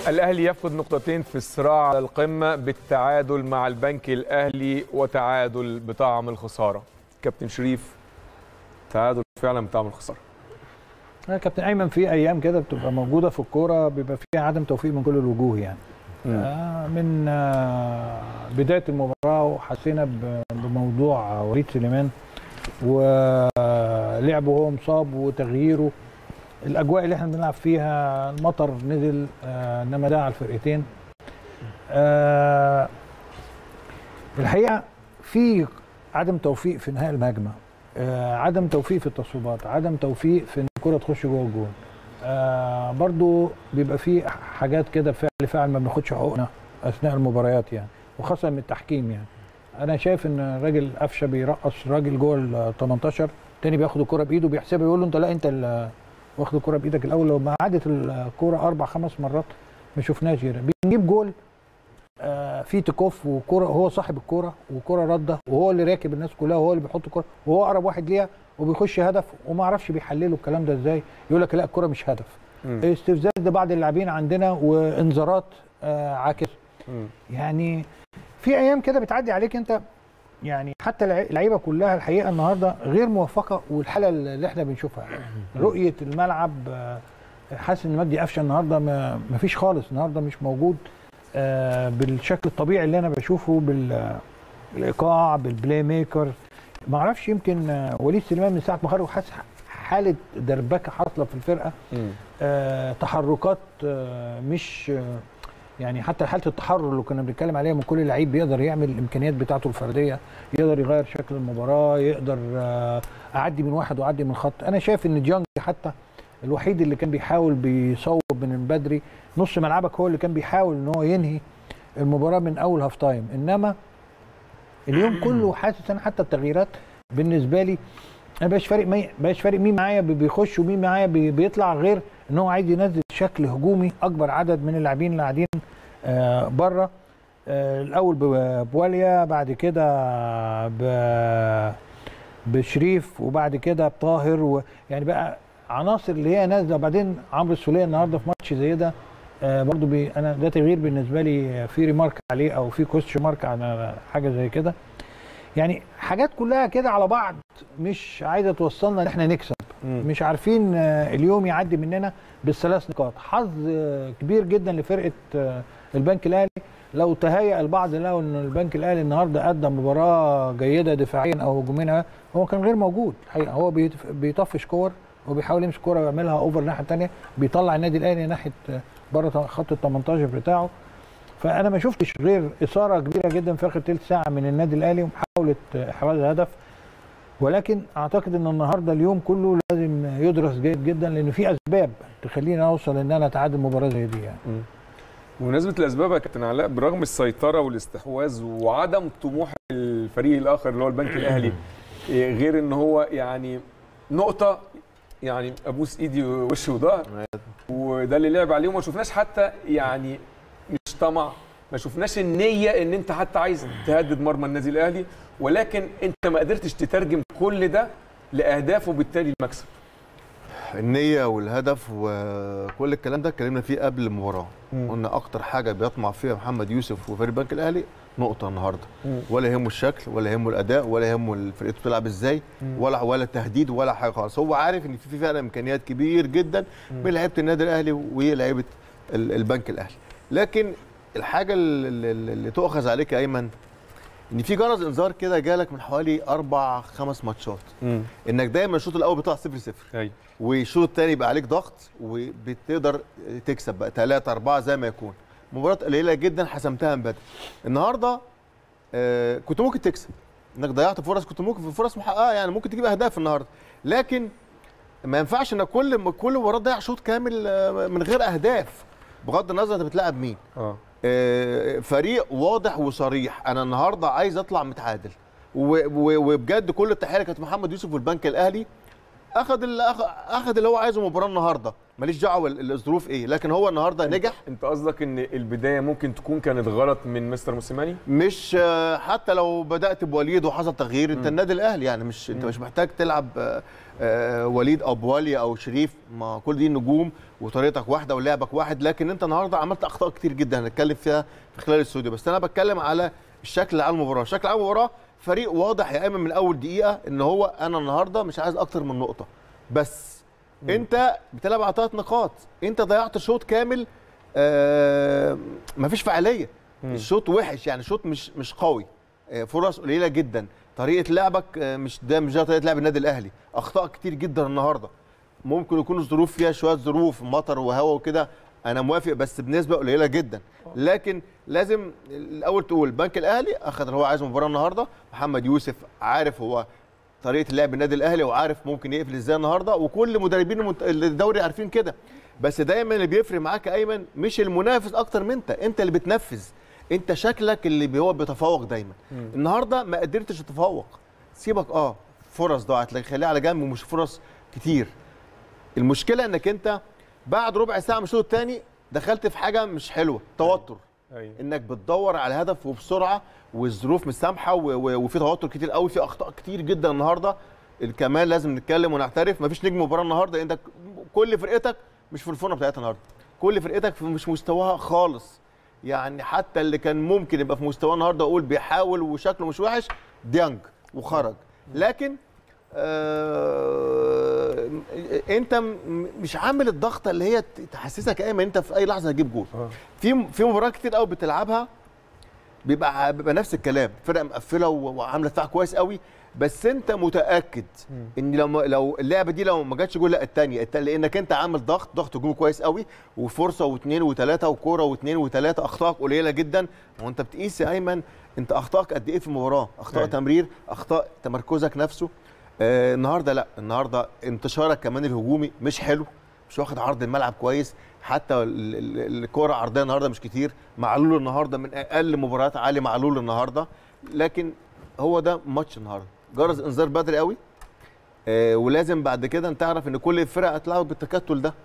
الاهلي يفقد نقطتين في الصراع على القمه بالتعادل مع البنك الاهلي وتعادل بطعم الخساره كابتن شريف تعادل فعلا بطعم الخساره يا كابتن ايمن في ايام كده بتبقى موجوده في الكوره بيبقى فيها عدم توفيق من كل الوجوه يعني آه من آه بدايه المباراه وحسينا ب- بموضوع وليد سليمان ولعبه هو مصاب وتغييره الاجواء اللي احنا بنلعب فيها المطر نزل آه انما ده على الفرقتين آه الحقيقه في عدم توفيق في انهاء المهاجمه آه عدم توفيق في التصويبات عدم توفيق في ان الكره تخش جوه الجول آه برضو بيبقى في حاجات كده فعل فعل ما بناخدش حقوقنا اثناء المباريات يعني وخاصه من التحكيم يعني انا شايف ان الراجل قفشه بيرقص راجل جوه ال 18 تاني بياخد الكره بايده بيحسبها يقول له انت لا انت اللي واخد الكره بايدك الاول لو ما عادت الكره اربع خمس مرات ما شفناش غيرها بنجيب جول آه في تكوف وكره هو صاحب الكره وكره رده وهو اللي راكب الناس كلها وهو اللي بيحط الكره وهو اقرب واحد ليها وبيخش هدف وما اعرفش بيحللوا الكلام ده ازاي يقول لك لا الكره مش هدف مم. استفزاز لبعض اللاعبين عندنا وانذارات آه عاكسه مم. يعني في ايام كده بتعدي عليك انت يعني حتى الع- اللعيبه كلها الحقيقه النهارده غير موفقه والحاله اللي احنا بنشوفها رؤيه الملعب آه، حاسس ان مجدي قفشه النهارده ما ما فيش خالص النهارده مش موجود آه، بالشكل الطبيعي اللي انا بشوفه بالايقاع بالبلاي ميكر ما اعرفش يمكن آه، وليد سليمان من ساعه ما خرج حاسس حاله دربكه حاصله في الفرقه مم. آه، تحركات آه، مش آه، يعني حتى حاله التحرر اللي كنا بنتكلم عليها من كل لعيب بيقدر يعمل الامكانيات بتاعته الفرديه يقدر يغير شكل المباراه يقدر آه، اعدي من واحد واعدي من خط انا شايف ان ديانج حتى الوحيد اللي كان بيحاول بيصوب من بدري نص ملعبك هو اللي كان بيحاول ان هو ينهي المباراه من اول هاف تايم انما اليوم كله حاسس انا حتى التغييرات بالنسبه لي انا بقاش فارق مي... بقاش فارق مين معايا بي- بيخش ومين معايا بي... بيطلع غير ان هو عايز ينزل شكل هجومي اكبر عدد من اللاعبين اللي قاعدين آه بره آه الاول ب- بواليا بعد كده ب... بشريف وبعد كده بطاهر و... يعني بقى عناصر اللي هي نازله وبعدين عمرو السوليه النهارده في ماتش زي ده آه برضو بي... انا ده تغيير بالنسبه لي في ريمارك عليه او في كوستش مارك على حاجه زي كده يعني حاجات كلها كده على بعض مش عايزه توصلنا ان احنا نكسب مم. مش عارفين آه، اليوم يعدي مننا بالثلاث نقاط حظ آه، كبير جدا لفرقه آه، البنك الاهلي لو تهيأ البعض له ان البنك الاهلي النهارده قدم مباراه جيده دفاعيا او هجوميا هو كان غير موجود الحقيقه هو بيتف- بيطفش كور وبيحاول يمسك كوره ويعملها اوفر الناحيه الثانيه بيطلع النادي الاهلي ناحيه آه، بره خط ال 18 بتاعه فانا ما شفتش غير اثاره كبيره جدا في اخر ثلث ساعه من النادي الاهلي ومحاوله آه، احراز هدف ولكن اعتقد ان النهارده اليوم كله لازم يدرس جيد جدا لان في اسباب تخليني اوصل ان انا اتعادل مباراه زي دي يعني بمناسبه الاسباب يا كابتن علاء برغم السيطره والاستحواذ وعدم طموح الفريق الاخر اللي هو البنك الاهلي إيه، غير ان هو يعني نقطه يعني ابوس ايدي وش وظهر وده اللي لعب عليه وما شفناش حتى يعني مش طمع ما شفناش النيه ان انت حتى عايز تهدد مرمى النادي الاهلي ولكن انت ما قدرتش تترجم كل ده لاهداف وبالتالي المكسب النية والهدف وكل الكلام ده اتكلمنا فيه قبل المباراة مم. قلنا أكتر حاجة بيطمع فيها محمد يوسف وفريق البنك الأهلي نقطة النهاردة مم. ولا يهمه الشكل ولا يهمه الأداء ولا يهمه فرقته بتلعب إزاي ولا ولا تهديد ولا حاجة خالص هو عارف إن في في فعلا إمكانيات كبير جدا بين لعيبة النادي الأهلي ولعيبة ال- البنك الأهلي لكن الحاجة اللي, اللي اللي تؤخذ عليك يا أيمن إن في جرس إنذار كده جالك من حوالي أربع خمس ماتشات امم إنك دايما الشوط الأول بيطلع 0 0 ايوه والشوط الثاني يبقى عليك ضغط وبتقدر تكسب بقى 3 4 زي ما يكون مباراه قليله جدا حسمتها من بدري النهارده آه كنت ممكن تكسب انك ضيعت فرص كنت ممكن في فرص محققه يعني ممكن تجيب اهداف النهارده لكن ما ينفعش انك كل كل مباراه تضيع شوط كامل آه، من غير اهداف بغض النظر انت بتلاعب مين اه آه، فريق واضح وصريح انا النهارده عايز اطلع متعادل و- و- وبجد كل التحيه كانت محمد يوسف والبنك الاهلي اخذ اللي أخ- اخذ اللي هو عايزه مباراه النهارده ماليش دعوه ال- الظروف ايه لكن هو النهارده نجح انت قصدك ان البدايه ممكن تكون كانت غلط من مستر موسيماني مش آه، حتى لو بدات بوليد وحصل تغيير انت النادي الاهلي يعني مش انت مش محتاج تلعب آه، آه، وليد او بواليا او شريف ما كل دي نجوم وطريقتك واحده ولعبك واحد لكن انت النهارده عملت اخطاء كتير جدا هنتكلم فيها في خلال الاستوديو بس انا بتكلم على الشكل على المباراه شكل على المباراه فريق واضح يا ايمن من اول دقيقه ان هو انا النهارده مش عايز اكتر من نقطه بس انت بتلعب على ثلاث نقاط انت ضيعت شوط كامل آه مفيش فعاليه الشوط وحش يعني شوط مش مش قوي آه، فرص قليله جدا طريقه لعبك آه، مش ده مش ده طريقه لعب النادي الاهلي اخطاء كتير جدا النهارده ممكن يكون الظروف فيها شويه ظروف مطر وهواء وكده انا موافق بس بنسبه قليله جدا لكن لازم الاول تقول البنك الاهلي اخذ اللي هو عايزه المباراه النهارده محمد يوسف عارف هو طريقه لعب النادي الاهلي وعارف ممكن يقفل ازاي النهارده وكل مدربين المنت- الدوري عارفين كده بس دايما اللي بيفرق معاك يا ايمن مش المنافس اكتر من انت انت اللي بتنفذ انت شكلك اللي بي- هو بيتفوق دايما النهارده ما قدرتش تتفوق سيبك اه فرص ضاعت لكن خليها على جنب ومش فرص كتير المشكله انك انت بعد ربع ساعه من الشوط الثاني دخلت في حاجه مش حلوه توتر ايوه انك بتدور على هدف وبسرعه والظروف مش سامحه و- و- وفي توتر كتير قوي في اخطاء كتير جدا النهارده كمان لازم نتكلم ونعترف مفيش نجم مباراه النهارده انت كل فرقتك مش في الفورمه بتاعتها النهارده كل فرقتك في مش مستواها خالص يعني حتى اللي كان ممكن يبقى في مستواه النهارده اقول بيحاول وشكله مش وحش ديانج وخرج لكن آه انت م- مش عامل الضغطه اللي هي ت- تحسسك يا ايمن انت في اي لحظه هتجيب جول آه. في في مباريات كتير قوي بتلعبها بيبقى بيبقى نفس الكلام فرقه مقفله و- وعامله دفاع كويس قوي بس انت متاكد ان لو ما- لو اللعبه دي لو ما جاتش جول لا الثانيه لانك انت عامل ضغط ضغط هجومي كويس قوي وفرصه واثنين وثلاثه وكوره واثنين وثلاثه اخطائك قليله جدا وانت بتقيس يا ايمن انت اخطائك قد ايه في المباراه اخطاء أيوة. تمرير اخطاء تمركزك نفسه آه النهارده لا النهارده انتشارك كمان الهجومي مش حلو مش واخد عرض الملعب كويس حتى ال- ال- الكره عرضيه النهارده مش كتير معلول النهارده من اقل مباريات علي معلول النهارده لكن هو ده ماتش النهارده جرس انذار بدري قوي آه ولازم بعد كده انت تعرف ان كل الفرق هتلعب بالتكتل ده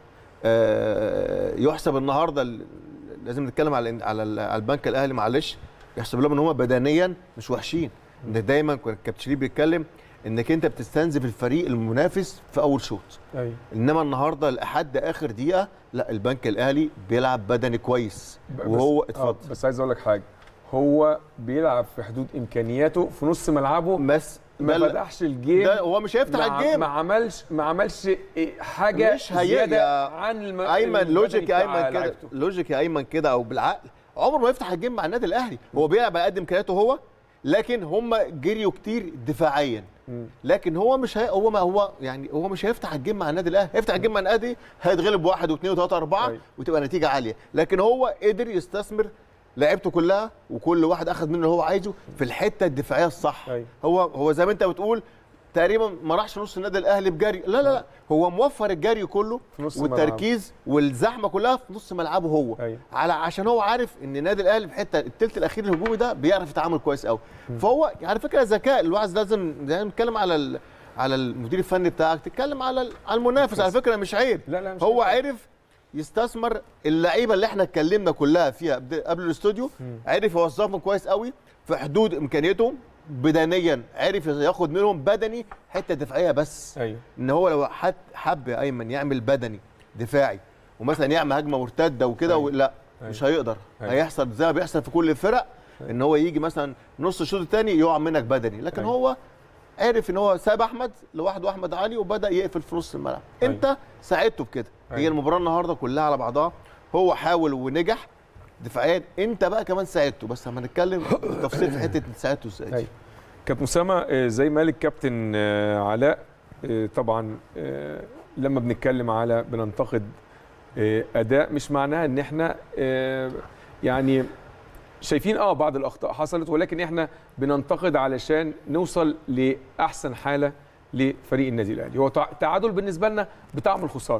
آه يحسب النهارده ال- لازم نتكلم على على ال- على البنك الاهلي معلش يحسب لهم ان هم بدنيا مش وحشين ان دايما كان كابتن شريف بيتكلم انك انت بتستنزف الفريق المنافس في اول شوط ايوه انما النهارده لحد اخر دقيقه لا البنك الاهلي بيلعب بدني كويس بس- وهو آه، اتفضل بس عايز اقول لك حاجه هو بيلعب في حدود امكانياته في نص ملعبه بس ما ده- فتحش الجيم ده هو مش هيفتح ما- الجيم ما عملش ما عملش إيه حاجه مش هي- زياده يا عن الم... ايمن البدني لوجيك يا بتاع ايمن كده لعيبته. لوجيك يا ايمن كده او بالعقل عمره ما يفتح الجيم مع النادي الاهلي هو بيلعب على قد امكانياته هو لكن هم جريوا كتير دفاعيا مم. لكن هو مش هي هو ما هو يعني هو مش هيفتح الجيم مع النادي الاهلي هيفتح الجيم مع النادي هيتغلب واحد واثنين وثلاثه اربعه أيوة. وتبقى نتيجه عاليه لكن هو قدر يستثمر لعيبته كلها وكل واحد اخذ منه اللي هو عايزه في الحته الدفاعيه الصح أيوة. هو هو زي ما انت بتقول تقريبا ما راحش نص النادي الاهلي بجري لا لا لا هو موفر الجري كله في نص والتركيز والزحمه كلها في نص ملعبه هو أيوة. على عشان هو عارف ان النادي الاهلي في حته الثلث الاخير الهجومي ده بيعرف يتعامل كويس قوي فهو على فكره ذكاء الواحد لازم يعني نتكلم على ال... على المدير الفني بتاعك تتكلم على ال- على المنافس على فكره مش عيب لا لا مش هو عيب. عرف يستثمر اللعيبه اللي احنا اتكلمنا كلها فيها قبل- قبل الاستوديو عرف يوظفهم كويس قوي في حدود امكانياتهم بدنيا عرف ياخد منهم بدني حته دفاعيه بس ايوه ان هو لو حد حب يا ايمن يعمل بدني دفاعي ومثلا يعمل هجمه مرتده وكده أيوة. و... لا أيوة. مش هيقدر أيوة. هيحصل زي ما بيحصل في كل الفرق ان هو يجي مثلا نص الشوط الثاني يقع منك بدني لكن أيوة. هو عرف ان هو ساب احمد لوحده احمد علي وبدا يقفل في نص الملعب أيوة. انت ساعدته بكده هي أيوة. المباراه النهارده كلها على بعضها هو حاول ونجح دفاعيا انت بقى كمان ساعدته بس لما نتكلم بالتفصيل في حته ساعدته ازاي أيوة. كابتن اسامه آه، زي ما قال الكابتن آه، علاء آه، طبعا آه، لما بنتكلم على بننتقد آه، اداء مش معناها ان احنا آه، يعني شايفين اه بعض الاخطاء حصلت ولكن احنا بننتقد علشان نوصل لاحسن حاله لفريق النادي الاهلي هو تع- تعادل بالنسبه لنا بطعم الخساره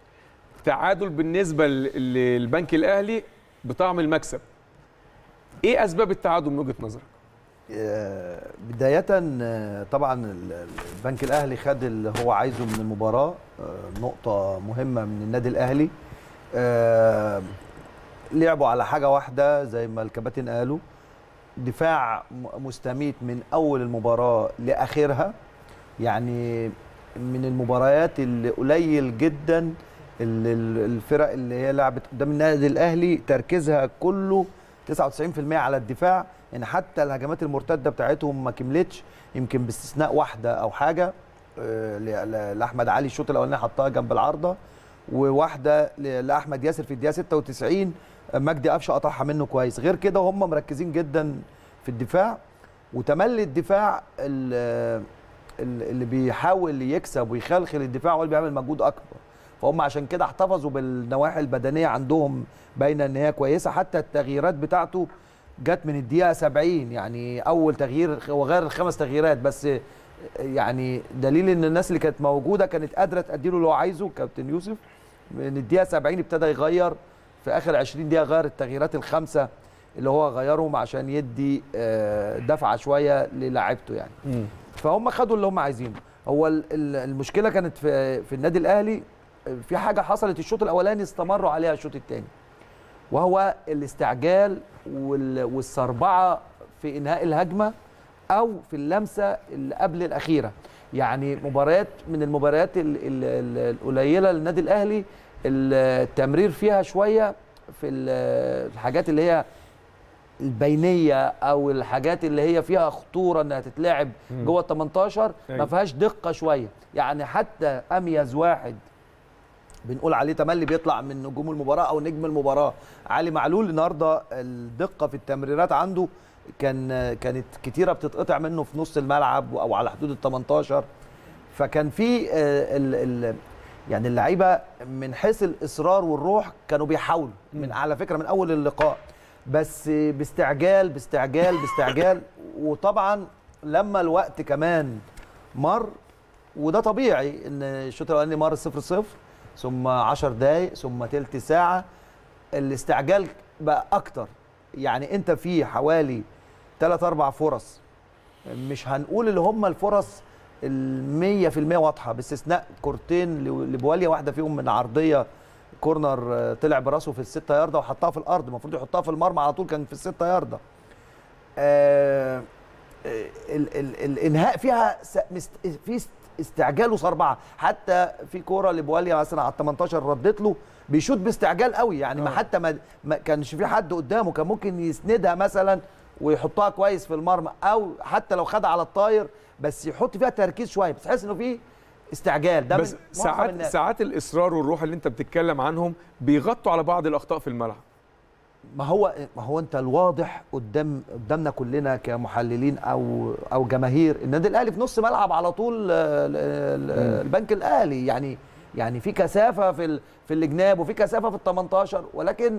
تعادل بالنسبه ل- للبنك الاهلي بطعم المكسب ايه اسباب التعادل من وجهه نظرك آه، بداية آه، طبعا ال- ال- البنك الأهلي خد اللي هو عايزه من المباراة آه، نقطة مهمة من النادي الأهلي آه، لعبوا على حاجة واحدة زي ما الكباتن قالوا دفاع م- مستميت من أول المباراة لآخرها يعني من المباريات اللي قليل جدا اللي ال- الفرق اللي هي لعبت قدام النادي الاهلي تركيزها كله 99% على الدفاع يعني حتى الهجمات المرتده بتاعتهم ما كملتش يمكن باستثناء واحده او حاجه آه، ل- ل- لاحمد علي الشوط الاولاني حطها جنب العارضه وواحده ل- لاحمد ياسر في الدقيقه 96 آه، مجدي قفشه قطعها منه كويس غير كده هم مركزين جدا في الدفاع وتملي الدفاع ال- ال- اللي بيحاول يكسب ويخلخل الدفاع هو اللي بيعمل مجهود اكبر فهم عشان كده احتفظوا بالنواحي البدنيه عندهم باينه ان هي كويسه حتى التغييرات بتاعته جت من الدقيقه 70 يعني اول تغيير هو غير الخمس تغييرات بس يعني دليل ان الناس اللي كانت موجوده كانت قادره تأدي له اللي هو عايزه كابتن يوسف من الدقيقه 70 ابتدى يغير في اخر 20 دقيقه غير التغييرات الخمسه اللي هو غيرهم عشان يدي آه، دفعه شويه للاعيبته يعني مم. فهم خدوا اللي هم عايزينه هو ال- ال- المشكله كانت في في النادي الاهلي في حاجه حصلت الشوط الاولاني استمروا عليها الشوط الثاني وهو الاستعجال وال- والسربعه في انهاء الهجمه او في اللمسه اللي قبل الاخيره يعني مباريات من المباريات ال- ال- ال- القليله للنادي الاهلي التمرير فيها شويه في ال- الحاجات اللي هي البينيه او الحاجات اللي هي فيها خطوره انها تتلعب مم. جوه ال 18 ما أيوة. فيهاش دقه شويه يعني حتى اميز واحد بنقول عليه تملي بيطلع من نجوم المباراه او نجم المباراه علي معلول النهارده الدقه في التمريرات عنده كان كانت كتيره بتتقطع منه في نص الملعب او على حدود ال 18 فكان في آه، ال ال يعني اللعيبه من حيث الاصرار والروح كانوا بيحاولوا من على فكره من اول اللقاء بس باستعجال باستعجال باستعجال وطبعا لما الوقت كمان مر وده طبيعي ان الشوط الاولاني مر 0 0 ثم 10 دقائق ثم تلت ساعه الاستعجال بقى اكتر يعني انت في حوالي 3 4 فرص مش هنقول اللي هم الفرص ال 100% واضحه باستثناء كورتين ل- لبواليا واحده فيهم من عرضيه كورنر آه، طلع براسه في الستة ياردة وحطها في الارض المفروض يحطها في المرمى على طول كان في الستة ياردة آه ال ال الانهاء فيها س- مست- في است- استعجال وصربعه حتى في كوره لبواليا مثلا على ال 18 ردت له بيشوط باستعجال قوي يعني ما آه. حتى ما, ما كانش في حد قدامه كان ممكن يسندها مثلا ويحطها كويس في المرمى او حتى لو خدها على الطاير بس يحط فيها تركيز شويه بس تحس انه في استعجال ده بس من معظم ساعات الناس. ساعات الاصرار والروح اللي انت بتتكلم عنهم بيغطوا على بعض الاخطاء في الملعب ما هو ما هو انت الواضح قدام قدامنا كلنا كمحللين او او جماهير النادي الاهلي في نص ملعب على طول آه، ال- ال- البنك الاهلي يعني يعني في كثافه في ال- في الجناب وفي كثافه في ال 18 ولكن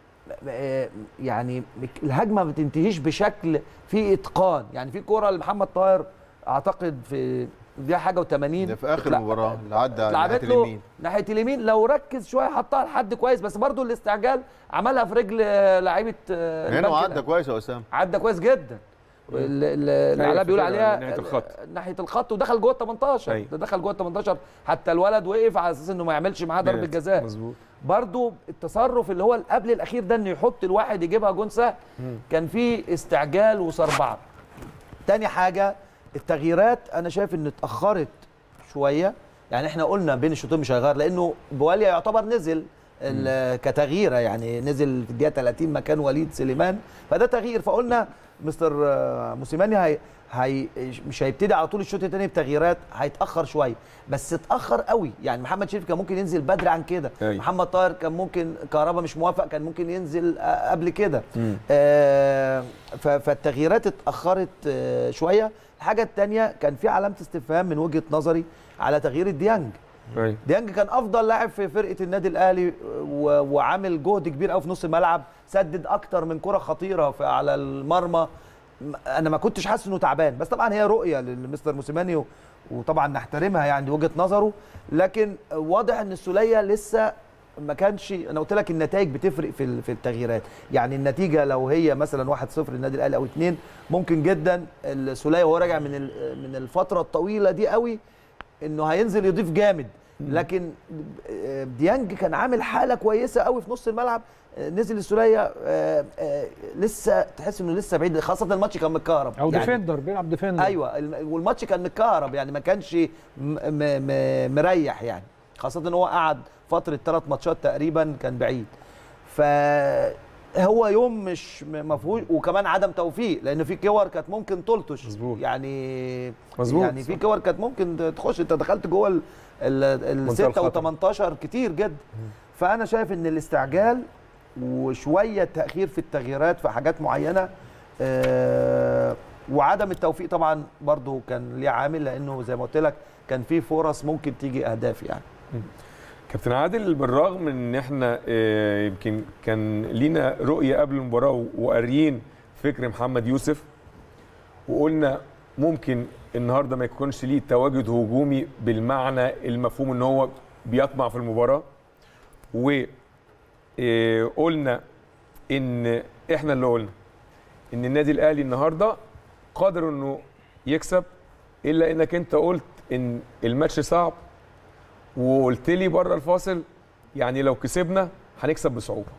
آه، يعني الهجمه ما بتنتهيش بشكل فيه اتقان يعني في كوره لمحمد طاهر اعتقد في دي حاجه و80 ده في اخر المباراه اللي عدى على اتلعبت ناحيه له اليمين ناحيه اليمين لو ركز شويه حطها لحد كويس بس برضو الاستعجال عملها في رجل لعيبه آه، هنا البنك وعدى الأهلي. كويس يا اسامه عدى كويس جدا ال- ال- اللي أيوة، علاء بيقول فكرة عليها ناحية الخط. آه، ناحيه الخط ودخل جوه ال 18 أيوة. ده دخل جوه ال 18 حتى الولد وقف على اساس انه ما يعملش معاه ضربه جزاء مظبوط برضو التصرف اللي هو قبل الاخير ده انه يحط الواحد يجيبها جون سهل كان فيه استعجال وصربعه تاني حاجه التغييرات انا شايف ان اتاخرت شويه يعني احنا قلنا بين الشوطين مش هيغير لانه بواليا يعتبر نزل ال- كتغييره يعني نزل في الدقيقه 30 مكان وليد سليمان فده تغيير فقلنا مستر آه، موسيماني هي هي مش هيبتدي على طول الشوط الثاني بتغييرات هيتاخر شويه بس اتاخر قوي يعني محمد شريف كان ممكن ينزل بدري عن كده أيوة. محمد طاهر كان ممكن كهربا مش موافق كان ممكن ينزل آه، قبل كده مم. آه، ف- فالتغييرات اتاخرت آه، شويه الحاجه الثانيه كان في علامه استفهام من وجهه نظري على تغيير الديانج ايوه ديانج كان افضل لاعب في فرقه النادي الاهلي و- وعامل جهد كبير قوي في نص الملعب سدد اكتر من كره خطيره في على المرمى م- انا ما كنتش حاسس انه تعبان بس طبعا هي رؤيه لمستر موسيماني و- وطبعا نحترمها يعني دي وجهه نظره لكن واضح ان السوليه لسه ما كانش انا قلت لك النتائج بتفرق في ال- في التغييرات يعني النتيجه لو هي مثلا 1-0 للنادي الاهلي او 2 ممكن جدا السوليه وهو راجع من ال- من الفتره الطويله دي قوي انه هينزل يضيف جامد لكن آه، ديانج كان عامل حاله كويسه قوي في نص الملعب آه، نزل السوليه آه، آه، لسه تحس انه لسه بعيد خاصه الماتش كان متكهرب او يعني ديفندر بيلعب ديفندر ايوه الم- والماتش كان متكهرب يعني ما كانش م م م مريح يعني خاصه ان هو قعد فتره ثلاث ماتشات تقريبا كان بعيد فهو يوم مش م- مفهوش وكمان عدم توفيق لان في كور كانت ممكن تلطش مظبوط. يعني مظبوط، يعني في صح. كور كانت ممكن تخش انت دخلت جوه ال- ال ال منطقة 6 الخطر. و18 كتير جدا فانا شايف ان الاستعجال وشويه تاخير في التغييرات في حاجات معينه آه، وعدم التوفيق طبعا برضو كان ليه عامل لانه زي ما قلت لك كان في فرص ممكن تيجي اهداف يعني كابتن عادل بالرغم من ان احنا آه، يمكن كان لينا رؤيه قبل المباراه وقاريين فكر محمد يوسف وقلنا ممكن النهارده ما يكونش ليه تواجد هجومي بالمعنى المفهوم ان هو بيطمع في المباراه وقلنا ان احنا اللي قلنا ان النادي الاهلي النهارده قادر انه يكسب الا انك انت قلت ان الماتش صعب وقلت لي بره الفاصل يعني لو كسبنا هنكسب بصعوبه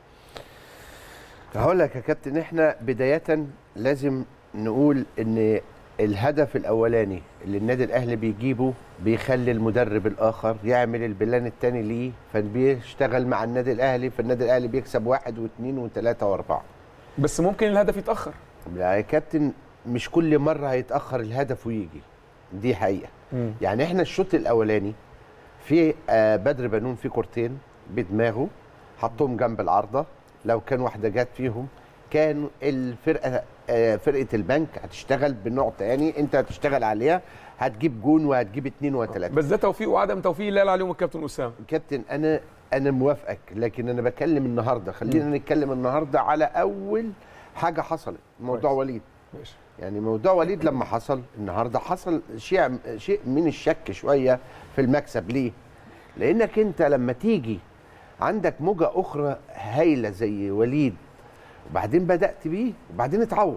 هقول لك يا كابتن احنا بداية لازم نقول ان الهدف الاولاني اللي النادي الاهلي بيجيبه بيخلي المدرب الاخر يعمل البلان الثاني ليه فبيشتغل مع النادي الاهلي فالنادي الاهلي بيكسب واحد واثنين وثلاثة واربعة بس ممكن الهدف يتاخر لا يا كابتن مش كل مرة هيتأخر الهدف ويجي دي حقيقة يعني احنا الشوط الاولاني في آه، بدر بنون في كورتين بدماغه حطهم جنب العارضه لو كان واحده جت فيهم كان الفرقه آه، فرقه البنك هتشتغل بنوع تاني انت هتشتغل عليها هتجيب جون وهتجيب اتنين وتلاته بس ده توفيق وعدم توفيق اللي قال عليهم الكابتن اسامه كابتن انا انا موافقك لكن انا بكلم النهارده خلينا نتكلم النهارده على اول حاجه حصلت موضوع كويس. وليد ماشي يعني موضوع وليد لما حصل النهارده حصل شيء شيء من الشك شويه في المكسب ليه؟ لانك انت لما تيجي عندك موجه اخرى هايله زي وليد وبعدين بدات بيه وبعدين اتعور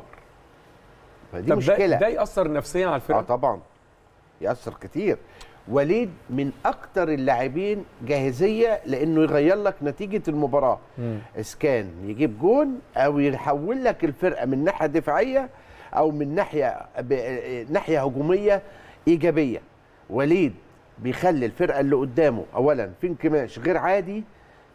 فدي طب مشكله ده, ده ياثر نفسيا على اه الفرقه طبعا ياثر كتير وليد من اكتر اللاعبين جاهزيه لانه يغير لك نتيجه المباراه مم. اسكان يجيب جون او يحول لك الفرقه من ناحيه دفاعيه او من ناحيه ب... ناحيه هجوميه ايجابيه وليد بيخلي الفرقه اللي قدامه اولا في انكماش غير عادي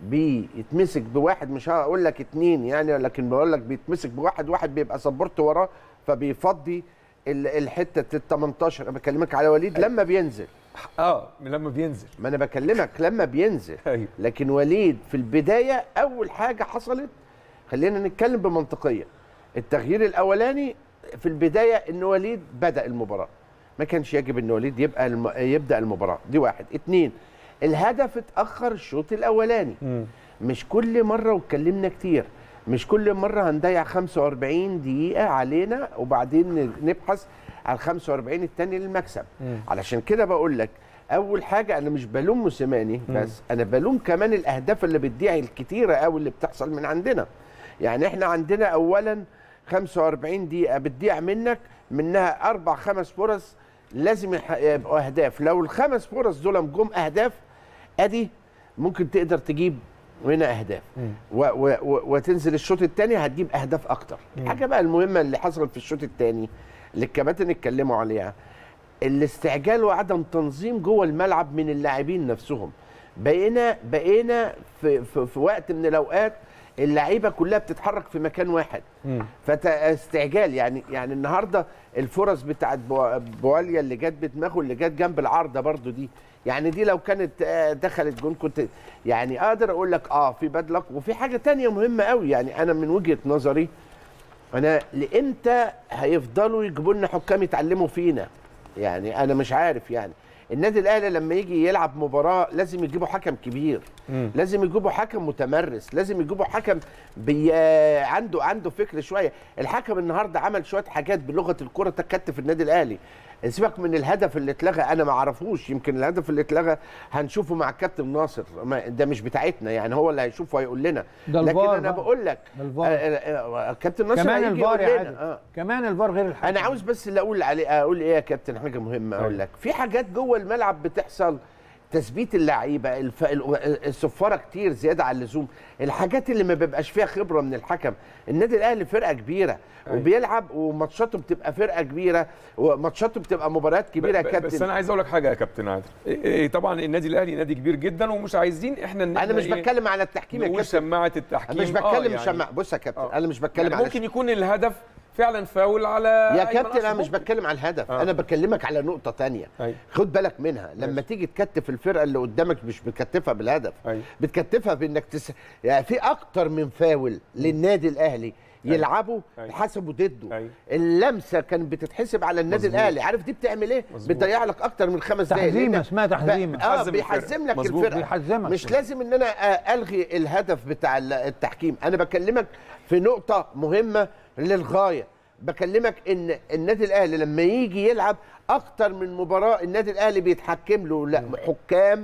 بيتمسك بواحد مش هقول لك اتنين يعني لكن بقول لك بيتمسك بواحد واحد بيبقى سبورت وراه فبيفضي ال- الحته ال 18 انا بكلمك على وليد لما بينزل اه لما بينزل ما انا بكلمك لما بينزل ايوه لكن وليد في البدايه اول حاجه حصلت خلينا نتكلم بمنطقيه التغيير الاولاني في البدايه ان وليد بدا المباراه ما كانش يجب ان وليد يبقى الم... يبدا المباراه دي واحد اتنين الهدف اتاخر الشوط الاولاني مم. مش كل مره واتكلمنا كتير مش كل مره هنضيع 45 دقيقه علينا وبعدين نبحث على ال 45 التاني للمكسب مم. علشان كده بقول لك اول حاجه انا مش بلوم موسيماني بس انا بلوم كمان الاهداف اللي بتضيع الكتيره قوي اللي بتحصل من عندنا يعني احنا عندنا اولا 45 دقيقه بتضيع منك منها اربع خمس فرص لازم يح- يبقوا اهداف لو الخمس فرص دول جم اهداف ادي ممكن تقدر تجيب هنا اهداف و و و وتنزل الشوط الثاني هتجيب اهداف اكتر الحاجه بقى المهمه اللي حصلت في الشوط الثاني اللي الكباتن اتكلموا عليها الاستعجال وعدم تنظيم جوه الملعب من اللاعبين نفسهم بقينا بقينا في, في, في وقت من الاوقات اللعيبه كلها بتتحرك في مكان واحد مم. فاستعجال يعني يعني النهارده الفرص بتاعت بو- بواليا اللي جت بدماغه اللي جت جنب العارضه برضو دي يعني دي لو كانت آه، دخلت جون كنت يعني اقدر اقول لك اه في باد لك وفي حاجه تانية مهمه قوي يعني انا من وجهه نظري انا لامتى هيفضلوا يجيبوا لنا حكام يتعلموا فينا يعني انا مش عارف يعني النادي الاهلي لما يجي يلعب مباراه لازم يجيبوا حكم كبير مم. لازم يجيبوا حكم متمرس لازم يجيبوا حكم بي... عنده عنده فكر شويه الحكم النهارده عمل شويه حاجات بلغه الكره تكتف النادي الاهلي سيبك من الهدف اللي اتلغى انا ما اعرفوش يمكن الهدف اللي اتلغى هنشوفه مع الكابتن ناصر ما ده مش بتاعتنا يعني هو اللي هيشوفه ويقول لنا ده لكن الفار انا بقى. بقول لك ده الفار. آه، آه، آه، الكابتن ناصر كمان هيجي الفار يقول يا لنا. عادل آه. كمان الفار غير الحكم انا عاوز بس اللي اقول عليه اقول ايه يا كابتن حاجه مهمه اقول أيوة. لك في حاجات جوه الملعب بتحصل تثبيت اللعيبه الف... ال- الصفاره كتير زياده عن اللزوم الحاجات اللي ما بيبقاش فيها خبره من الحكم النادي الاهلي فرقه كبيره أيوة. وبيلعب وماتشاته بتبقى فرقه كبيره وماتشاته بتبقى مباريات كبيره يا ب- كابتن بس انا عايز اقول لك حاجه يا كابتن عادل إيه إيه طبعا النادي الاهلي نادي كبير جدا ومش عايزين احنا إن انا إحنا مش إيه بتكلم على التحكيم يا نقول كابتن شماعه التحكيم انا مش آه، بتكلم يعني شماع بص يا كابتن آه. انا مش بتكلم يعني على ممكن يكون الهدف فعلا فاول على يا أيمن كابتن انا أشرف مش ممكن. بتكلم على الهدف آه. انا بكلمك على نقطه تانية أيوة. خد بالك منها لما ماشي. تيجي تكتف الفرقه اللي قدامك مش بتكتفها بالهدف أيوة. بتكتفها بانك تس... يعني في اكتر من فاول للنادي الاهلي يلعبوا أيوة. حسبوا ضده أيوة. اللمسه كانت بتتحسب على النادي مظبوط. الاهلي عارف دي بتعمل ايه مظبوط. بتضيع لك اكتر من خمس دقائق تحزيمة، لأنك- اسمها تحزيمة. ب- اه بتحزم الفرقة. بيحزم لك مظبوط. الفرقه بيحزمك. مش لازم ان انا آه، الغي الهدف بتاع ال- التحكيم انا بكلمك في نقطه مهمه للغايه بكلمك ان النادي الاهلي لما يجي يلعب اكتر من مباراه النادي الاهلي بيتحكم له لا حكام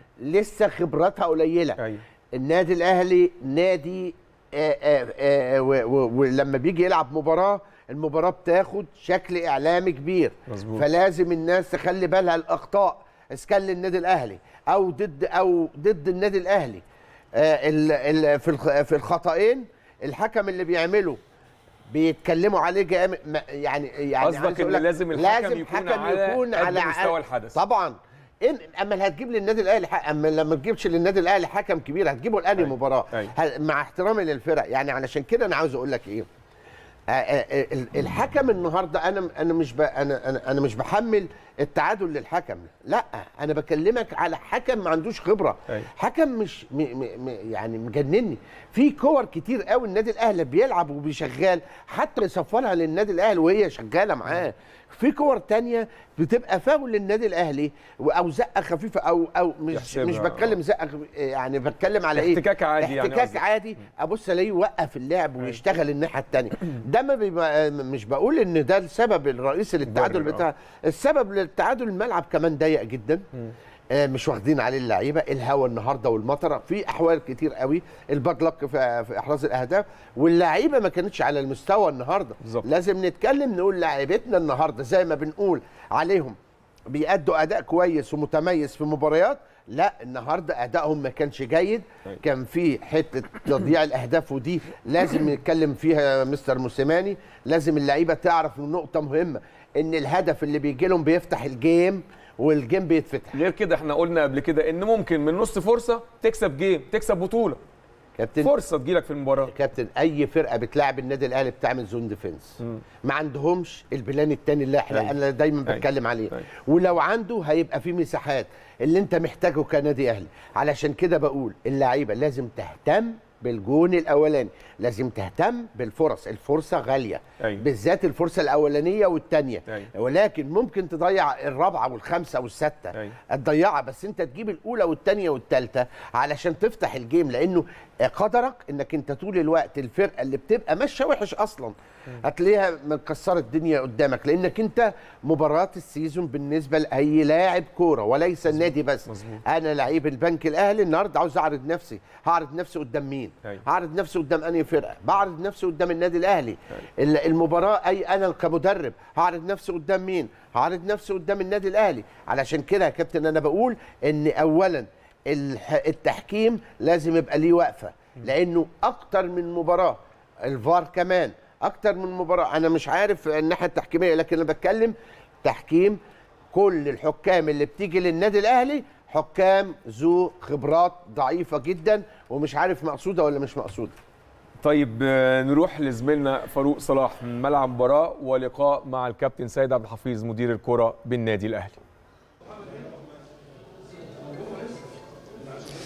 لسه خبراتها قليله أيوة. النادي الاهلي نادي آه، آه، آه، و- و- ولما بيجي يلعب مباراه المباراه بتاخد شكل اعلامي كبير مظبوط. فلازم الناس تخلي بالها الاخطاء اسكان للنادي الاهلي او ضد او ضد النادي الاهلي آه، ال- ال- في الخ- في الخطأين الحكم اللي بيعمله بيتكلموا عليه جامد ما- يعني يعني قصدك عايز أقول إن لك لازم الحكم لازم يكون حكم على يكون قد على مستوى الحدث. طبعا إن اما اللي هتجيب للنادي الاهلي حق- اما لما تجيبش للنادي الاهلي حكم كبير هتجيبه الانهي أيوة. مباراه أيوة. ه- مع احترامي للفرق يعني علشان كده انا عاوز اقول لك ايه آه، آه، ال- الحكم النهارده انا انا مش ب... انا انا انا مش بحمل التعادل للحكم لا انا بكلمك على حكم ما عندوش خبره أيوة. حكم مش م... م... م... يعني مجنني في كور كتير قوي النادي الاهلي بيلعب وبيشغال حتى يصفرها للنادي الاهلي وهي شغاله معاه في كور تانية بتبقى فاول للنادي الاهلي و- او زقه خفيفه او او مش يحسبها، مش بتكلم زقه خف- يعني بتكلم على ايه احتكاك عادي يعني احتكاك قصدك. عادي ابص الاقيه يوقف اللعب ويشتغل الناحيه الثانيه ده ما بيبقى مش بقول ان ده السبب الرئيسي للتعادل مبرر، آه. بتاع السبب للتعادل الملعب كمان ضيق جدا آه، مش واخدين عليه اللعيبه الهوا النهارده والمطره في احوال كتير قوي الباد لك في, في احراز الاهداف واللعيبه ما كانتش على المستوى النهارده بالظبط. لازم نتكلم نقول لعيبتنا النهارده زي ما بنقول عليهم بيأدوا اداء كويس ومتميز في مباريات لا النهارده ادائهم ما كانش جيد أيوة. كان في حته تضييع الاهداف ودي لازم نتكلم فيها مستر موسيماني لازم اللعيبه تعرف نقطه مهمه ان الهدف اللي بيجي لهم بيفتح الجيم والجيم بيتفتح غير كده احنا قلنا قبل كده ان ممكن من نص فرصه تكسب جيم تكسب بطوله كابتن فرصه تجيلك في المباراه كابتن اي فرقه بتلاعب النادي الاهلي بتعمل زون ديفنس ما عندهمش البلان التاني اللي احنا أيوة. انا دايما أيوة. بتكلم عليه أيوة. ولو عنده هيبقى في مساحات اللي انت محتاجه كنادي اهلي علشان كده بقول اللعيبه لازم تهتم بالجون الاولاني لازم تهتم بالفرص الفرصه غاليه أيوة. بالذات الفرصه الاولانيه والثانيه أيوة. ولكن ممكن تضيع الرابعه والخامسه والسادسه أيوة. تضيعها بس انت تجيب الاولى والثانيه والثالثه علشان تفتح الجيم لانه قدرك انك انت طول الوقت الفرقه اللي بتبقى ماشيه وحش اصلا هتلاقيها مكسره الدنيا قدامك لانك انت مباراه السيزون بالنسبه لاي لاعب كوره وليس النادي بس مظبوط. انا لعيب البنك الاهلي النهارده عاوز اعرض نفسي هعرض نفسي قدام مين أيوة. هعرض نفسي قدام انهي فرقه بعرض نفسي قدام النادي الاهلي ال- المباراه اي انا كمدرب هعرض نفسي قدام مين هعرض نفسي قدام النادي الاهلي علشان كده يا كابتن انا بقول ان اولا الح- التحكيم لازم يبقى ليه وقفه لانه اكتر من مباراه الفار كمان اكتر من مباراه انا مش عارف الناحيه التحكيميه لكن انا بتكلم تحكيم كل الحكام اللي بتيجي للنادي الاهلي حكام ذو خبرات ضعيفه جدا ومش عارف مقصوده ولا مش مقصوده طيب آه، نروح لزميلنا فاروق صلاح من ملعب مباراه ولقاء مع الكابتن سيد عبد الحفيظ مدير الكره بالنادي الاهلي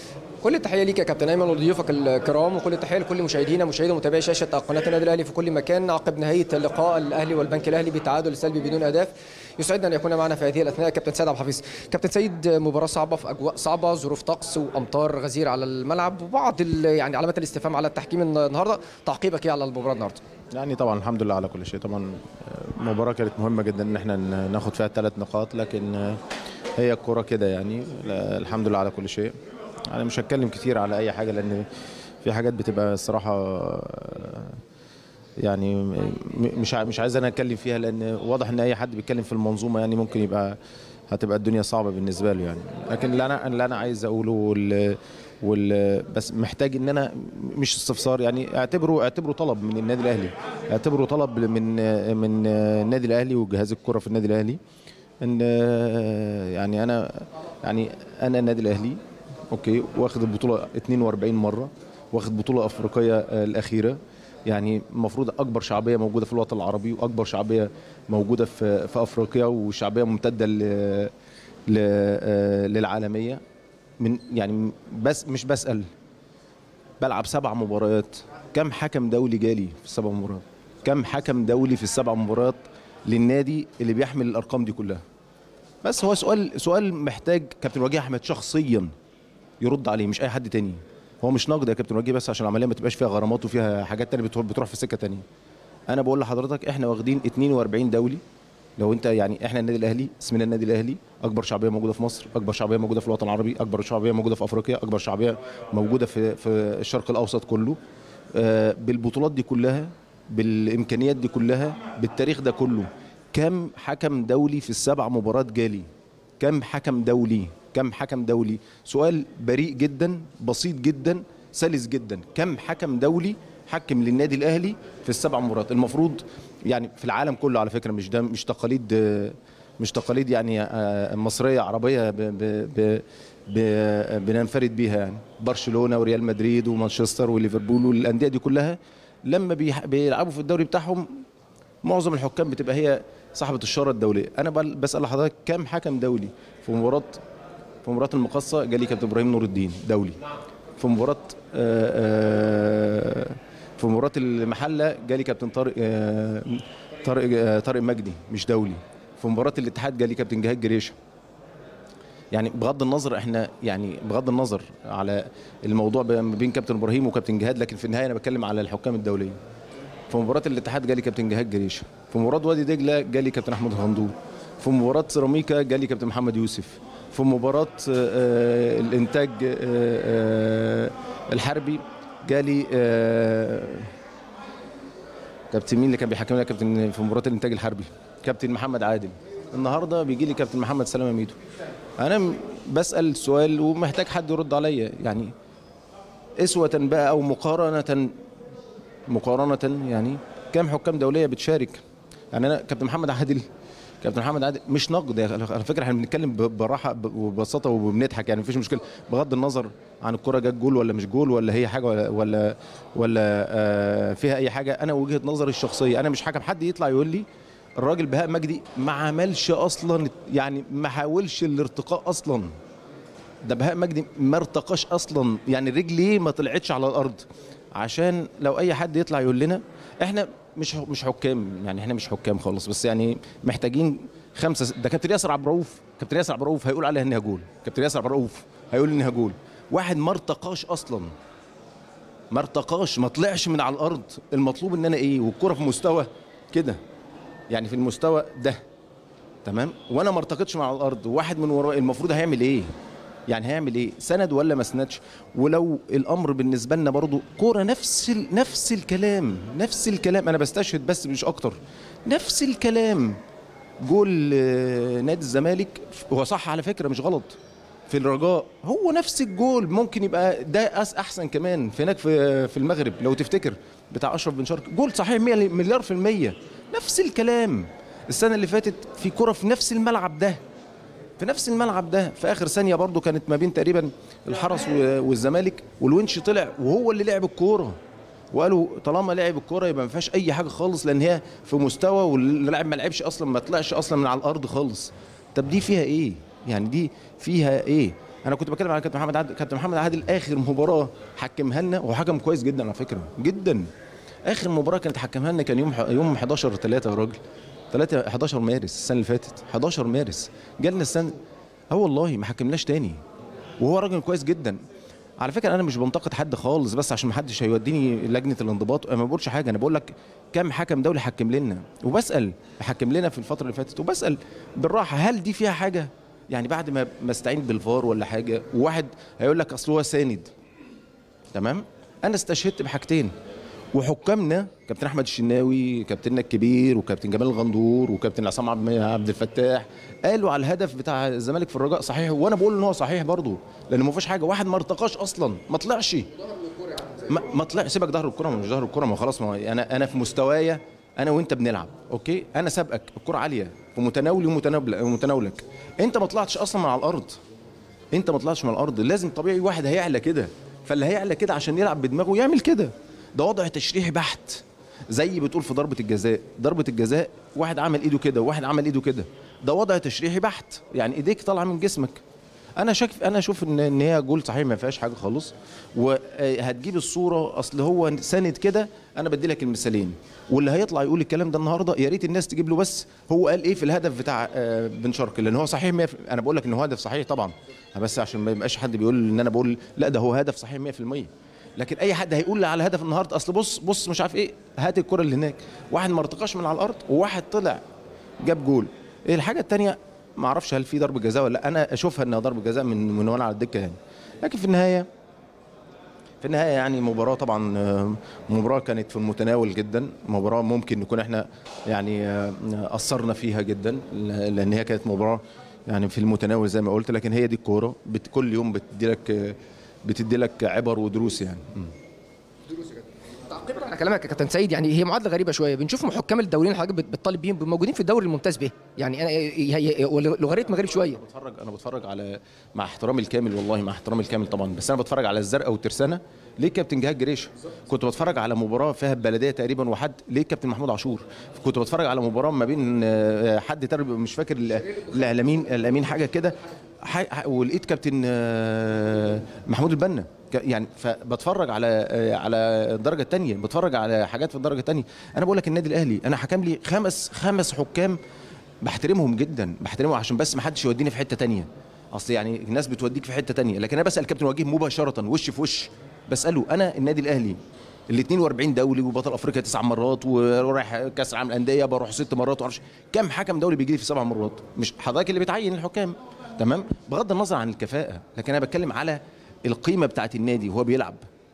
كل التحيه ليك يا كابتن ايمن وضيوفك الكرام وكل التحيه لكل مشاهدينا مشاهدي ومتابعي شاشه قناه النادي الاهلي في كل مكان عقب نهايه لقاء الاهلي والبنك الاهلي بتعادل سلبي بدون اهداف يسعدنا ان يكون معنا في هذه الاثناء كابتن سيد عبد الحفيظ كابتن سيد مباراه صعبه في اجواء صعبه ظروف طقس وامطار غزيره على الملعب وبعض ال- يعني علامات الاستفهام على التحكيم النهارده تعقيبك ايه على المباراه النهارده يعني طبعا الحمد لله على كل شيء طبعا آه، المباراة كانت مهمة جدا ان احنا ن- ناخد فيها ثلاث نقاط لكن آه، هي الكرة كده يعني لا، الحمد لله على كل شيء انا مش هتكلم كتير على اي حاجة لان في حاجات بتبقى الصراحة آه، يعني م- مش ع- مش عايز انا اتكلم فيها لان واضح ان اي حد بيتكلم في المنظومة يعني ممكن يبقى هتبقى الدنيا صعبة بالنسبة له يعني لكن اللي انا اللي انا عايز اقوله وال وال بس محتاج ان انا مش استفسار يعني اعتبره اعتبره طلب من النادي الاهلي اعتبره طلب من من النادي الاهلي وجهاز الكره في النادي الاهلي ان يعني انا يعني انا النادي الاهلي اوكي واخد البطوله 42 مره واخد بطوله افريقيه آه، الاخيره يعني المفروض اكبر شعبيه موجوده في الوطن العربي واكبر شعبيه موجوده في في افريقيا وشعبيه ممتده ل ل- آه، للعالميه من يعني بس مش بسال بلعب سبع مباريات كم حكم دولي جالي في السبع مباريات كم حكم دولي في السبع مباريات للنادي اللي بيحمل الارقام دي كلها بس هو سؤال سؤال محتاج كابتن وجيه احمد شخصيا يرد عليه مش اي حد تاني هو مش نقد يا كابتن وجيه بس عشان العمليه ما تبقاش فيها غرامات وفيها حاجات تانية بتروح بتروح في سكه تانية انا بقول لحضرتك احنا واخدين 42 دولي لو انت يعني احنا النادي الاهلي اسمنا النادي الاهلي اكبر شعبيه موجوده في مصر اكبر شعبيه موجوده في الوطن العربي اكبر شعبيه موجوده في افريقيا اكبر شعبيه موجوده في في الشرق الاوسط كله آه، بالبطولات دي كلها بالامكانيات دي كلها بالتاريخ ده كله كم حكم دولي في السبع مباريات جالي كم حكم دولي كم حكم دولي سؤال بريء جدا بسيط جدا سلس جدا كم حكم دولي حكم للنادي الاهلي في السبع مباريات المفروض يعني في العالم كله على فكره مش ده مش تقاليد آه، مش تقاليد يعني آه، مصريه عربيه ب ب ب ب بننفرد بيها يعني برشلونه وريال مدريد ومانشستر وليفربول والانديه دي كلها لما بيح- بيلعبوا في الدوري بتاعهم معظم الحكام بتبقى هي صاحبه الشاره الدوليه انا بل- بسال حضرتك كم حكم دولي في مباراه في مباراه المقصه جالي كابتن ابراهيم نور الدين دولي في مباراه آه، آه، في مباراه المحله جالي كابتن طارق آه، طارق آه، طارق مجدي مش دولي في مباراه الاتحاد جالي كابتن جهاد جريشه يعني بغض النظر احنا يعني بغض النظر على الموضوع ب- ما بين كابتن ابراهيم وكابتن جهاد لكن في النهايه انا بتكلم على الحكام الدوليه في مباراه الاتحاد جالي كابتن جهاد جريشه في مباراه وادي دجله جالي كابتن احمد الغندور في مباراه سيراميكا جالي كابتن محمد يوسف في مباراه آه، الانتاج آه، آه، الحربي جالي آه، كابتن مين اللي كان بيحكم لنا كابتن في مباراه الانتاج الحربي كابتن محمد عادل النهارده بيجي لي كابتن محمد سلامه ميدو انا م- بسال سؤال ومحتاج حد يرد عليا يعني اسوه بقى او مقارنه مقارنه يعني كم حكام دوليه بتشارك يعني انا كابتن محمد عادل كابتن محمد عادل مش نقد يا أخي. على فكره احنا بنتكلم ب- براحه ب- وببساطه وبنضحك يعني مفيش مشكله بغض النظر عن الكره جت جول ولا مش جول ولا هي حاجه ولا ولا, ولا آه فيها اي حاجه انا وجهه نظري الشخصيه انا مش حكم حد يطلع يقول لي الراجل بهاء مجدي ما عملش اصلا يعني ما حاولش الارتقاء اصلا ده بهاء مجدي ما ارتقاش اصلا يعني رجليه ما طلعتش على الارض عشان لو اي حد يطلع يقول لنا احنا مش مش حكام يعني احنا مش حكام خالص بس يعني محتاجين خمسه ده كابتن ياسر عبد الرؤوف كابتن ياسر عبد الرؤوف هيقول عليها انها جول كابتن ياسر عبد الرؤوف هيقول انها جول واحد ما ارتقاش اصلا ما ارتقاش ما طلعش من على الارض المطلوب ان انا ايه والكره في مستوى كده يعني في المستوى ده تمام وانا ما ارتقيتش من على الارض وواحد من ورائي المفروض هيعمل ايه يعني هيعمل ايه سند ولا ما سندش ولو الامر بالنسبه لنا برضو كوره نفس ال... نفس الكلام نفس الكلام انا بستشهد بس مش اكتر نفس الكلام جول آه، نادي الزمالك هو صح على فكره مش غلط في الرجاء هو نفس الجول ممكن يبقى ده أس- احسن كمان في هناك في في المغرب لو تفتكر بتاع اشرف بن شرقي جول صحيح 100 مليار في المية نفس الكلام السنه اللي فاتت في كره في نفس الملعب ده في نفس الملعب ده في اخر ثانيه برضو كانت ما بين تقريبا الحرس و- والزمالك والونش طلع وهو اللي لعب الكوره وقالوا طالما لعب الكوره يبقى ما فيهاش اي حاجه خالص لان هي في مستوى واللاعب ما لعبش اصلا ما طلعش اصلا من على الارض خالص طب دي فيها ايه يعني دي فيها ايه انا كنت بتكلم على كابتن محمد عادل كابتن محمد عادل اخر مباراه حكمها لنا وهو حكم كويس جدا على فكره جدا اخر مباراه كانت حكمها لنا كان يوم يوم 11 3 يا راجل 3 11 مارس السنه اللي فاتت 11 مارس جالنا السنه اه والله ما حكمناش تاني وهو راجل كويس جدا على فكره انا مش بنتقد حد خالص بس عشان ما حدش هيوديني لجنه الانضباط انا ما بقولش حاجه انا بقول لك كم حكم دولي حكم لنا وبسال حكم لنا في الفتره اللي فاتت وبسال بالراحه هل دي فيها حاجه يعني بعد ما ما استعين بالفار ولا حاجه وواحد هيقول لك اصل هو ساند تمام انا استشهدت بحاجتين وحكامنا كابتن احمد الشناوي كابتننا الكبير وكابتن جمال الغندور وكابتن عصام عبد عبد الفتاح قالوا على الهدف بتاع الزمالك في الرجاء صحيح وانا بقول ان هو صحيح برضه لان ما فيش حاجه واحد ما ارتقاش اصلا ما طلعش ما, ما طلع سيبك ظهر الكره مش ظهر الكره ما خلاص ما انا انا في مستوايا انا وانت بنلعب اوكي انا سابقك الكره عاليه في متناولي ومتناول- ومتناولك انت ما طلعتش اصلا من على الارض انت ما طلعتش من الارض لازم طبيعي واحد هيعلى كده فاللي هيعلى كده عشان يلعب بدماغه يعمل كده ده وضع تشريحي بحت زي بتقول في ضربه الجزاء ضربه الجزاء واحد عمل ايده كده وواحد عمل ايده كده ده وضع تشريحي بحت يعني ايديك طالعه من جسمك انا شاك انا اشوف ان ان هي جول صحيح ما فيهاش حاجه خالص وهتجيب الصوره اصل هو ساند كده انا بدي لك المثالين واللي هيطلع يقول الكلام ده النهارده يا ريت الناس تجيب له بس هو قال ايه في الهدف بتاع آه، بن شرقي لان هو صحيح 100 انا بقول لك ان هو هدف صحيح طبعا بس عشان ما يبقاش حد بيقول ان انا بقول لا ده هو هدف صحيح 100% لكن اي حد هيقول لي على هدف النهارده اصل بص بص مش عارف ايه هات الكره اللي هناك واحد ما ارتقاش من على الارض وواحد طلع جاب جول إيه الحاجه الثانيه ما اعرفش هل في ضربه جزاء ولا لا انا اشوفها انها ضربه جزاء من من وانا على الدكه يعني لكن في النهايه في النهايه يعني مباراه طبعا آه، مباراه كانت في المتناول جدا مباراه ممكن نكون احنا يعني آه، اثرنا فيها جدا لان هي كانت مباراه يعني في المتناول زي ما قلت لكن هي دي الكوره بت- كل يوم بتدي لك آه، بتدي لك عبر ودروس يعني م. تعقيبا على كلامك يا كابتن سيد يعني هي معادله غريبه شويه بنشوف محكام الدوريين اللي حضرتك بت- بتطالب بيهم موجودين في الدوري الممتاز به يعني انا هي- هي- لوغاريتم غريب شويه بتفرج انا بتفرج على مع احترامي الكامل والله مع احترامي الكامل طبعا بس انا بتفرج على الزرقاء والترسانه ليه كابتن جهاد جريشه كنت بتفرج على مباراه فيها البلديه تقريبا وحد ليه كابتن محمود عاشور كنت بتفرج على مباراه ما بين آه، حد تاني مش فاكر ال- الاعلاميين الاعلاميين حاجه كده ح- ح- ولقيت كابتن آه، محمود البنا ك- يعني فبتفرج على آه، على الدرجه الثانيه بتفرج على حاجات في الدرجه الثانيه انا بقول لك النادي الاهلي انا حكم لي خمس خمس حكام بحترمهم جدا بحترمهم عشان بس ما حدش يوديني في حته تانية اصل يعني الناس بتوديك في حته تانية لكن انا بسال كابتن وجيه مباشره وش في وش بساله انا النادي الاهلي ال 42 دولي وبطل افريقيا تسع مرات ورايح كاس العالم للانديه بروح ست مرات وعرفش كم حكم دولي بيجي لي في سبع مرات مش حضرتك اللي بتعين الحكام تمام بغض النظر عن الكفاءه لكن انا بتكلم على القيمه بتاعت النادي وهو بيلعب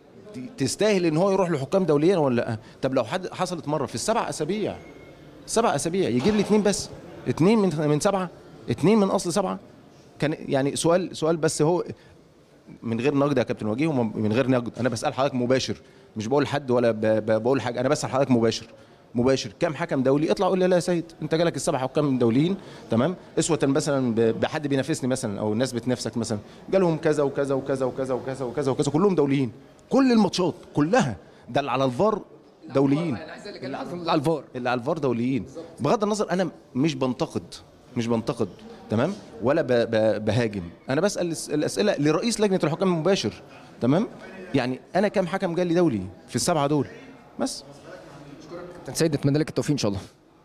تستاهل ان هو يروح لحكام دوليا ولا لا طب لو حد حصلت مره في السبع اسابيع سبع اسابيع يجيب لي اثنين بس اثنين من من سبعه اثنين من اصل سبعه كان يعني سؤال سؤال بس هو من غير نقد يا كابتن وجيه ومن غير نقد انا بسال حضرتك مباشر مش بقول لحد ولا ب- ب- بقول حاجه انا بسال حضرتك مباشر مباشر كم حكم دولي اطلع قول لي لا يا سيد انت جالك السبع حكام دوليين تمام اسوه مثلا ب- بحد بينافسني مثلا او الناس بتنافسك مثلا جالهم كذا وكذا وكذا وكذا وكذا وكذا وكذا كلهم دوليين كل الماتشات كلها ده اللي على الفار دوليين اللي على الفار اللي على الفار دوليين بغض النظر انا مش بنتقد مش بنتقد تمام ولا ب- ب- بهاجم انا بسال الس- الاسئله لرئيس لجنه الحكام المباشر تمام يعني انا كام حكم جالي دولي في السبعه دول بس كابتن سيد نتمنى لك التوفيق ان شاء الله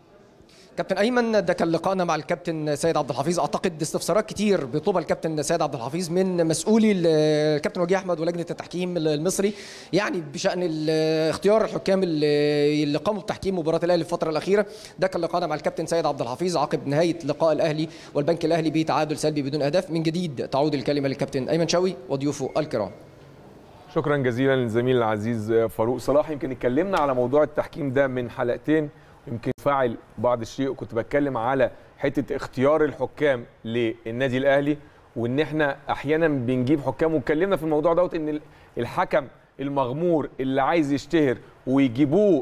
كابتن ايمن ده كان لقائنا مع الكابتن سيد عبد الحفيظ اعتقد استفسارات كتير بيطلبها الكابتن سيد عبد الحفيظ من مسؤولي ال- الكابتن وجيه احمد ولجنه التحكيم المصري يعني بشان ال- اختيار الحكام اللي اللي قاموا بتحكيم مباراه الاهلي في الفتره الاخيره ده كان لقائنا مع الكابتن سيد عبد الحفيظ عقب نهايه لقاء الاهلي والبنك الاهلي بتعادل سلبي بدون اهداف من جديد تعود الكلمه للكابتن ايمن شوقي وضيوفه الكرام شكرا جزيلا للزميل العزيز فاروق صلاح يمكن اتكلمنا على موضوع التحكيم ده من حلقتين يمكن فاعل بعض الشيء وكنت بتكلم على حته اختيار الحكام للنادي الاهلي وان احنا احيانا بنجيب حكام واتكلمنا في الموضوع دوت ان الحكم المغمور اللي عايز يشتهر ويجيبوه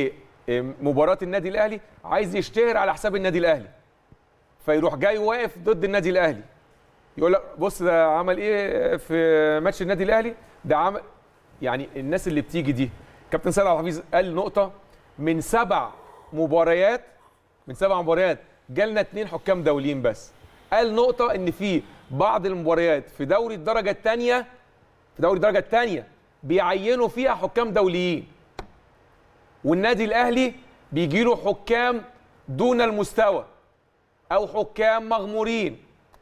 لمباراه النادي الاهلي عايز يشتهر على حساب النادي الاهلي فيروح جاي واقف ضد النادي الاهلي يقول لك بص ده عمل ايه في ماتش النادي الاهلي ده عمل يعني الناس اللي بتيجي دي كابتن سيد عبد الحفيظ قال نقطه من سبع مباريات من سبع مباريات جالنا اثنين حكام دوليين بس قال نقطه ان في بعض المباريات في دوري الدرجه الثانيه في دوري الدرجه الثانيه بيعينوا فيها حكام دوليين والنادي الاهلي بيجي له حكام دون المستوى او حكام مغمورين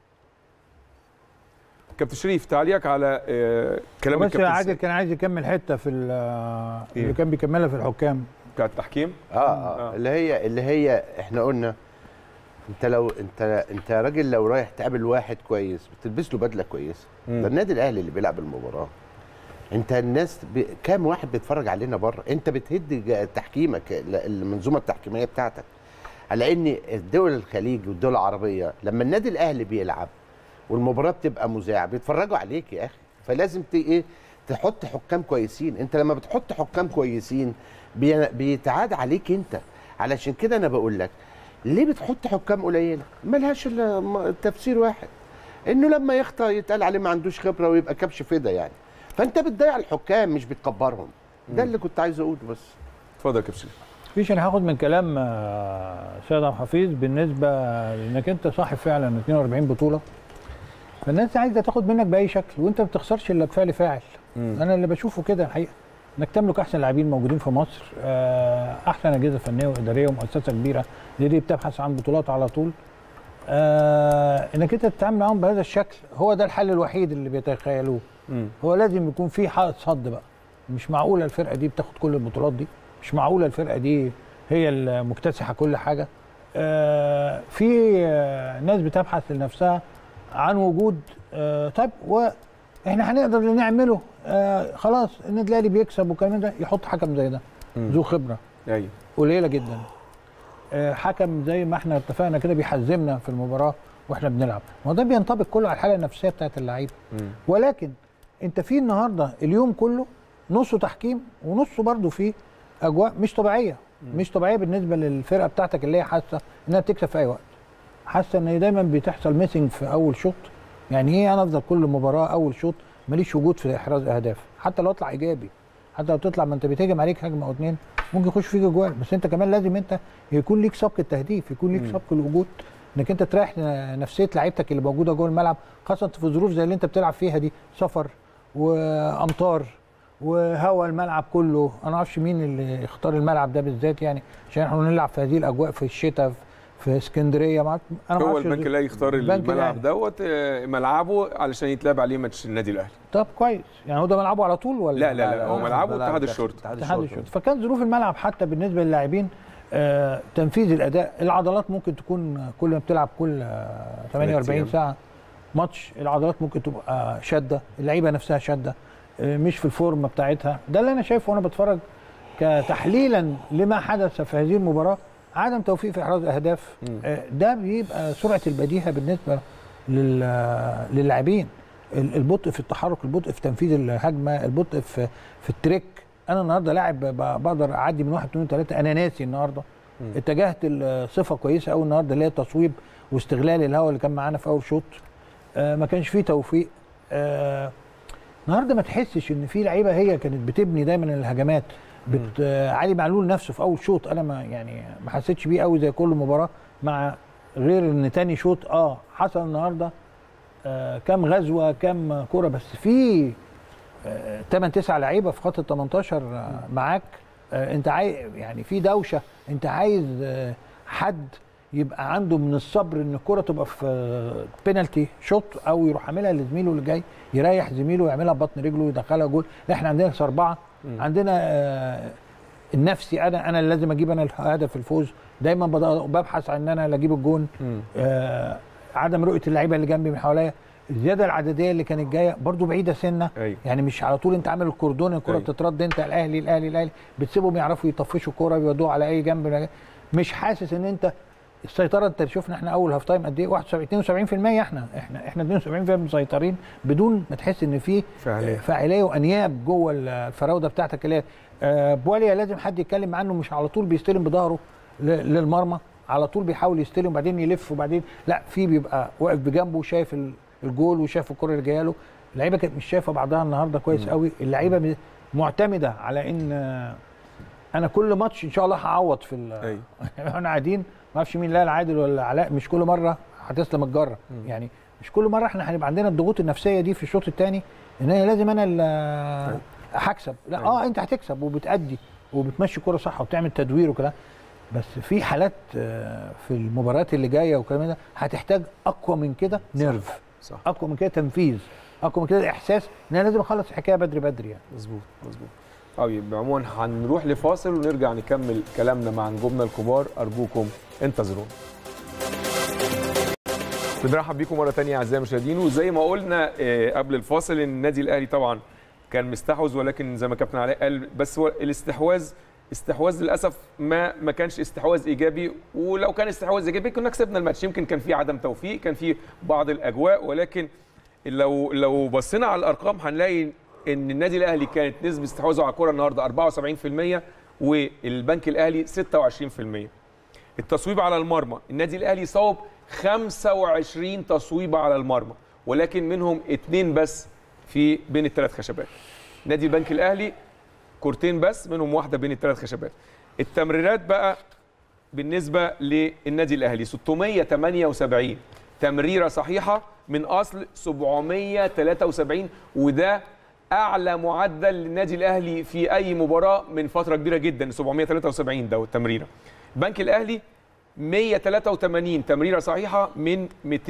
كابتن شريف تعليقك على آه، كلام بس الكابتن عادل سيد كان عايز يكمل حته في ال- إيه؟ اللي كان بيكملها في الحكام بتاع التحكيم اه اه اللي هي اللي هي احنا قلنا انت لو انت انت راجل لو رايح تقابل واحد كويس بتلبس له بدله كويسه ده النادي الاهلي اللي بيلعب المباراه انت الناس ب... كام واحد بيتفرج علينا بره انت بتهد ج- تحكيمك ال- المنظومه التحكيميه بتاعتك على ان الدول الخليج والدول العربيه لما النادي الاهلي بيلعب والمباراه بتبقى مذاعه بيتفرجوا عليك يا اخي فلازم ت... ايه تحط حكام كويسين انت لما بتحط حكام كويسين بي... بيتعاد عليك انت علشان كده انا بقول لك ليه بتحط حكام قليله ملهاش الا م- تفسير واحد انه لما يخطأ يتقال عليه ما عندوش خبره ويبقى كبش فدا يعني فانت بتضيع الحكام مش بتكبرهم ده اللي كنت عايز اقوله بس اتفضل يا كابتن شريف مفيش انا هاخد من كلام آه، سيد عبد الحفيظ بالنسبه لانك انت صاحب فعلا 42 بطوله فالناس عايزه تاخد منك باي شكل وانت ما بتخسرش الا بفعل فاعل انا اللي بشوفه كده الحقيقه انك تملك احسن لاعبين موجودين في مصر آه، احسن اجهزه فنيه واداريه ومؤسسه كبيره دي, دي بتبحث عن بطولات على طول آه، انك انت تتعامل معاهم بهذا الشكل هو ده الحل الوحيد اللي بيتخيلوه هو لازم يكون في حائط صد بقى مش معقوله الفرقه دي بتاخد كل البطولات دي مش معقوله الفرقه دي هي المكتسحه كل حاجه آه، في آه، ناس بتبحث لنفسها عن وجود آه، طيب واحنا هنقدر اللي نعمله آه، خلاص النادي الاهلي بيكسب والكلام ده يحط حكم زي ده ذو خبره ايوه قليله جدا آه، حكم زي ما احنا اتفقنا كده بيحزمنا في المباراه واحنا بنلعب ما هو ده بينطبق كله على الحاله النفسيه بتاعت اللعيبه ولكن انت في النهارده اليوم كله نصه تحكيم ونصه برضه فيه اجواء مش طبيعيه مش طبيعيه بالنسبه للفرقه بتاعتك اللي هي حاسه انها بتكسب في اي وقت حاسه ان دايما بتحصل ميسنج في اول شوط يعني ايه انا افضل كل مباراه اول شوط ماليش وجود في احراز اهداف حتى لو اطلع ايجابي حتى لو تطلع ما انت بتهجم عليك هجمه او اتنين ممكن يخش فيك اجوال بس انت كمان لازم انت يكون ليك سبق التهديف يكون ليك سبق الوجود انك انت تريح نفسيه لعيبتك اللي موجوده جوه الملعب خاصه في ظروف زي اللي انت بتلعب فيها دي سفر وامطار وهوا الملعب كله انا ما اعرفش مين اللي اختار الملعب ده بالذات يعني عشان احنا نلعب في هذه الاجواء في الشتاء في- في اسكندريه ما أعرف- انا ما هو أعرفش البنك الاهلي يختار البنك الملعب الأهلي. دوت آه، ملعبه علشان يتلعب عليه ماتش النادي الاهلي طب كويس يعني هو ده ملعبه على طول ولا لا لا لا هو آه. ملعبه ملعب اتحاد داخل الشرطه اتحاد اتحاد الشرطه الشرطه فكان ظروف الملعب حتى بالنسبه للاعبين آه تنفيذ الاداء العضلات ممكن تكون كل ما بتلعب كل آه 48 أيام. ساعه ماتش العضلات ممكن تبقى شاده اللعيبه نفسها شاده آه مش في الفورمه بتاعتها ده اللي انا شايفه وانا بتفرج كتحليلا لما حدث في هذه المباراه عدم توفيق في احراز اهداف آه ده بيبقى سرعه البديهه بالنسبه لل- للاعبين ال- البطء في التحرك البطء في تنفيذ الهجمه البطء في في التريك انا النهارده لاعب ب- بقدر اعدي من واحد اثنين ثلاثه انا ناسي النهارده اتجهت الصفه كويسه قوي النهارده اللي هي التصويب واستغلال الهواء اللي كان معانا في اول شوط آه ما كانش فيه توفيق آه النهارده ما تحسش ان في لعيبه هي كانت بتبني دايما الهجمات بت آه علي معلول نفسه في اول شوط انا ما يعني ما حسيتش بيه قوي زي كل مباراه مع غير ان تاني شوط اه حصل النهارده آه كام غزوه كام كوره بس في 8 9 لعيبه في خط ال 18 آه، معاك آه، انت عايز يعني في دوشه انت عايز آه، حد يبقى عنده من الصبر ان الكره تبقى في بينالتي شوت او يروح عاملها لزميله اللي جاي يريح زميله ويعملها ببطن رجله ويدخلها جول لا احنا عندنا اربعه عندنا آه، النفسي انا انا اللي لازم اجيب انا هدف الفوز دايما بض- ببحث عن ان انا اللي اجيب الجون آه عدم رؤيه اللعيبه اللي جنبي من حواليا الزياده العدديه اللي كانت جايه برضو بعيده سنه أيوة. يعني مش على طول انت عامل الكوردون الكره أيوة. بتترد انت الاهلي الاهلي الاهلي بتسيبهم يعرفوا يطفشوا الكوره بيودوها على اي جنب مش حاسس ان انت السيطره انت شفنا احنا اول هاف تايم قد ايه 71 72% احنا احنا احنا 72% مسيطرين بدون ما تحس ان في فعالية. فاعليه وانياب جوه الفراوده بتاعتك اللي هي آه، بواليا لازم حد يتكلم عنه مش على طول بيستلم بظهره ل- للمرمى على طول بيحاول يستلم وبعدين يلف وبعدين لا في بيبقى واقف بجنبه شايف ال- الجول وشايف الكره اللي جايه له اللعيبه كانت مش شايفه بعضها النهارده كويس قوي اللعيبه م- معتمده على ان آه، انا كل ماتش ان شاء الله هعوض في ال- أيوة. احنا قاعدين ما اعرفش مين لا عادل ولا علاء مش كل مره هتسلم الجره يعني مش كل مره احنا هنبقى عندنا الضغوط النفسيه دي في الشوط الثاني ان انا لازم انا اللي هكسب لا اه انت هتكسب وبتأدي وبتمشي كرة صح وبتعمل تدوير وكده بس في حالات آه، في المباريات اللي جايه والكلام ده هتحتاج اقوى من كده نيرف صح. اقوى من كده تنفيذ اقوى من كده احساس ان انا لازم اخلص الحكايه بدري بدري يعني مظبوط مظبوط طيب عموما هنروح لفاصل ونرجع نكمل كلامنا مع نجومنا الكبار ارجوكم انتظرونا بنرحب بيكم مره ثانيه اعزائي المشاهدين وزي ما قلنا آه، قبل الفاصل ان النادي الاهلي طبعا كان مستحوذ ولكن زي ما كابتن علاء قال بس هو الاستحواذ استحواذ للاسف ما ما كانش استحواذ ايجابي ولو كان استحواذ ايجابي كنا كسبنا الماتش يمكن كان في عدم توفيق كان في بعض الاجواء ولكن لو لو بصينا على الارقام هنلاقي ان النادي الاهلي كانت نسبه استحواذه على الكره النهارده 74% والبنك الاهلي 26% التصويب على المرمى النادي الاهلي صوب 25 تصويبه على المرمى ولكن منهم اثنين بس في بين الثلاث خشبات نادي البنك الاهلي كورتين بس منهم واحده بين الثلاث خشبات التمريرات بقى بالنسبه للنادي الاهلي 678 تمريره صحيحه من اصل 773 وده اعلى معدل للنادي الاهلي في اي مباراه من فتره كبيره جدا 773 ده التمريره البنك الاهلي 183 تمريره صحيحه من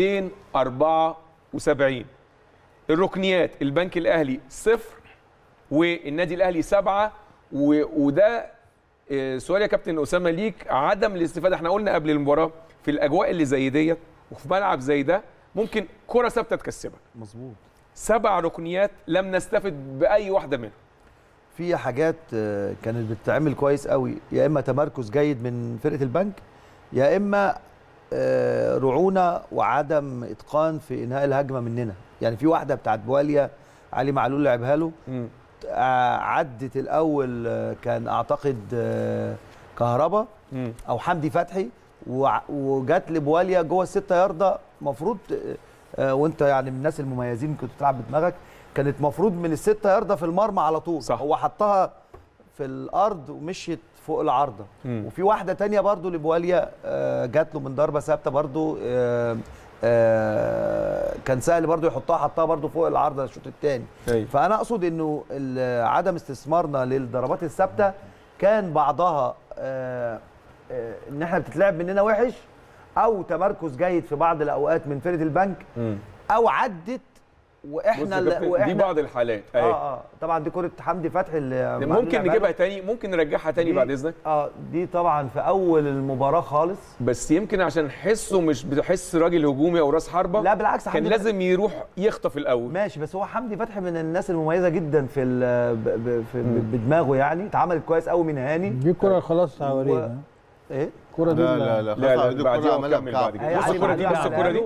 274 الركنيات البنك الاهلي صفر والنادي الاهلي سبعه و... وده آه، سؤال يا كابتن اسامه ليك عدم الاستفاده احنا قلنا قبل المباراه في الاجواء اللي زي ديت وفي ملعب زي ده ممكن كره ثابته تكسبك مظبوط سبع ركنيات لم نستفد باي واحده منهم في حاجات آه، كانت بتتعمل كويس قوي يا اما تمركز جيد من فرقه البنك يا اما آه، رعونه وعدم اتقان في انهاء الهجمه مننا يعني في واحده بتاعت بواليا علي معلول لعبها له آه، عدت الاول آه، كان اعتقد آه، كهربا مم. او حمدي فتحي وع- وجات لبواليا جوه الستة ياردة المفروض وانت يعني من الناس المميزين كنت بتلعب بدماغك كانت مفروض من الستة ياردة في المرمى على طول صح. هو حطها في الارض ومشيت فوق العارضه مم. وفي واحده تانية برضو لبواليا آه، جات له من ضربه ثابته برضو آه، آه، كان سهل برضو يحطها حطها برضو فوق العارضه الشوط الثاني أيوة. فانا اقصد انه ال- عدم استثمارنا للضربات الثابته كان بعضها آه، آه، ان احنا بتتلعب مننا وحش او تمركز جيد في بعض الاوقات من فرقه البنك مم. او عدت بص واحنا يا اللي- كابتن، دي واحنا بعض الحالات اه اهي اه طبعا دي كره حمدي فتحي اللي معلول ممكن لعبها نجيبها له. تاني ممكن نرجعها تاني دي- بعد اذنك اه دي طبعا في اول المباراه خالص بس يمكن عشان حسه مش بتحس راجل هجومي او راس حربه لا بالعكس كان حمدي لازم يروح يخطف الاول ماشي بس هو حمدي فتحي من الناس المميزه جدا في, ال- ب- ب- في ب- بدماغه يعني اتعملت كويس قوي من هاني دي الكره خلاص حوالينا ايه الكره دي لا لا لا لا خلاص لا دي بعديها الكرة عملها وكمل بكعب. بعد هي كده بص علي الكره دي معلول بص على الكره دي له.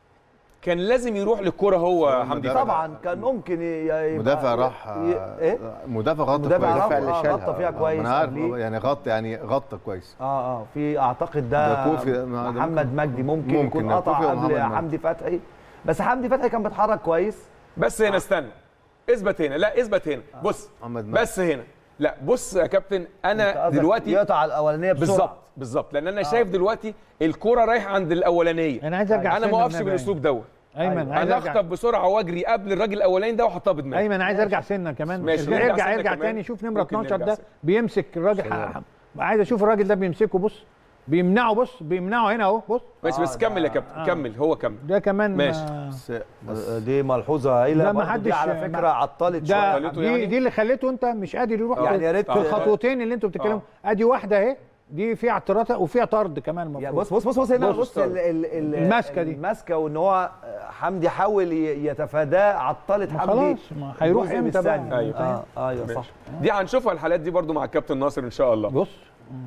كان لازم يروح للكره هو حمدي مدافع. فتحي طبعا كان ممكن ي- يبقى مدافع راح ي- ايه مدافع غطى مدافع كويس راح اللي آه، شالها. غطى فيها آه، كويس انا عارف قبليه. يعني غطى يعني غطى كويس اه اه في اعتقد ده, ده كوفي، ده محمد مجدي ممكن, ممكن، يكون ده قطع كوفي قبل ومحمد مجدي. حمدي فتحي بس حمدي فتحي كان بيتحرك كويس بس هنا استنى اثبت هنا لا اثبت هنا بص محمد مجدي. بس هنا لا بص يا كابتن أنت انا قصدك دلوقتي يقطع الاولانيه بسرعه بالظبط بالظبط لان انا شايف دلوقتي الكره رايحه عند الاولانيه انا عايز ارجع انا سنة ما اقفش بنبي. بالاسلوب دوت ايمن عايز انا ارجع اخطب بسرعه واجري قبل الراجل الاولاني ده واحطها بدماغي ايمن عايز ارجع سنه كمان ماشي، ارجع نرجع ارجع, سنة ارجع كمان. تاني شوف نمره ممكن 12 نرجع ده سنة. بيمسك الراجل ح- عايز اشوف الراجل ده بيمسكه بص بيمنعه بص بيمنعه هنا اهو بص ماشي بس كمل يا كابتن كمل هو كمل ده كمان ماشي. ما- بس آه، دي ملحوظه هايله ده ما برضه حدش- دي على ما- فكره عطلت ده شويه خليته دي, يعني؟ دي اللي خليته انت مش قادر يروح آه. في- يعني يا ريت في الخطوتين اللي انتوا بتتكلموا ادي واحده اهي دي فيها اعتراض وفيها طرد كمان يا المفروض بص بص بص بص هنا بص بص ال- ال- ال- الماسكة دي. الماسكه وان هو حمدي حاول ي- يتفاداه عطلت ما حمدي خلاص ما هيروح جزء امتى بقى بالثانية. أيوة. اه ايوه صح ماشي. دي هنشوفها الحالات دي برضو مع الكابتن ناصر ان شاء الله بص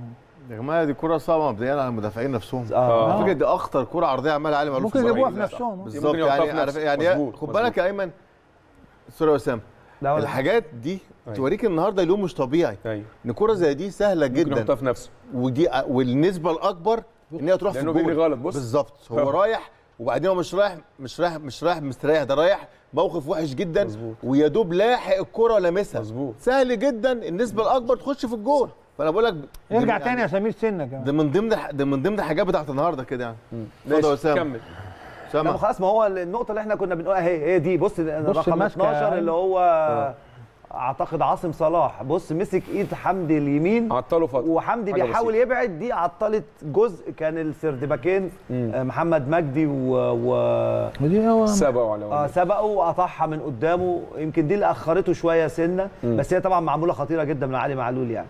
يا جماعه دي كره صعبه مبدئيا على المدافعين نفسهم اه على فكره دي اخطر كره عرضيه عملها علي معلول ممكن في يجيبوها الزمالك. في نفسهم بالظبط ممكن يحطها يعني في عارف نفسه. يعني مظبوط، خد مظبوط. بالك يا ايمن سوري يا اسامه لا ولا- الحاجات دي أيوة. توريك النهارده اليوم مش طبيعي ايوه ان كره زي دي سهله ممكن يحطها جدا في نفسه ودي والنسبه الاكبر ان هي تروح في لانه الجول بيجري غلط بص بالظبط هو آه. رايح وبعدين هو مش رايح مش رايح مش رايح مستريح ده رايح موقف وحش جدا مظبوط. ويا دوب لاحق الكره ولامسها مظبوط. سهل جدا النسبه الاكبر تخش في الجول فانا بقول لك دي ارجع من- تاني يا سمير سنه كمان ده من ضمن الح- ده من ضمن الحاجات بتاعت النهارده كده يعني اتفضل يا ماشي اسامه كمل سامع. لا خلاص ما هو النقطه اللي احنا كنا بنقولها هي هي دي بص بص رقم ماسكة 12 اللي هو اعتقد عاصم صلاح بص مسك ايد حمدي اليمين عطله فتره وحمدي حاجة بيحاول بسيطة. يبعد دي عطلت جزء كان السردباكين آه، محمد مجدي و, و... ودي هو سبقوا على اه وليد. سبقه وقطعها من قدامه يمكن دي اللي اخرته شويه سنه بس هي طبعا معموله خطيره جدا من علي معلول يعني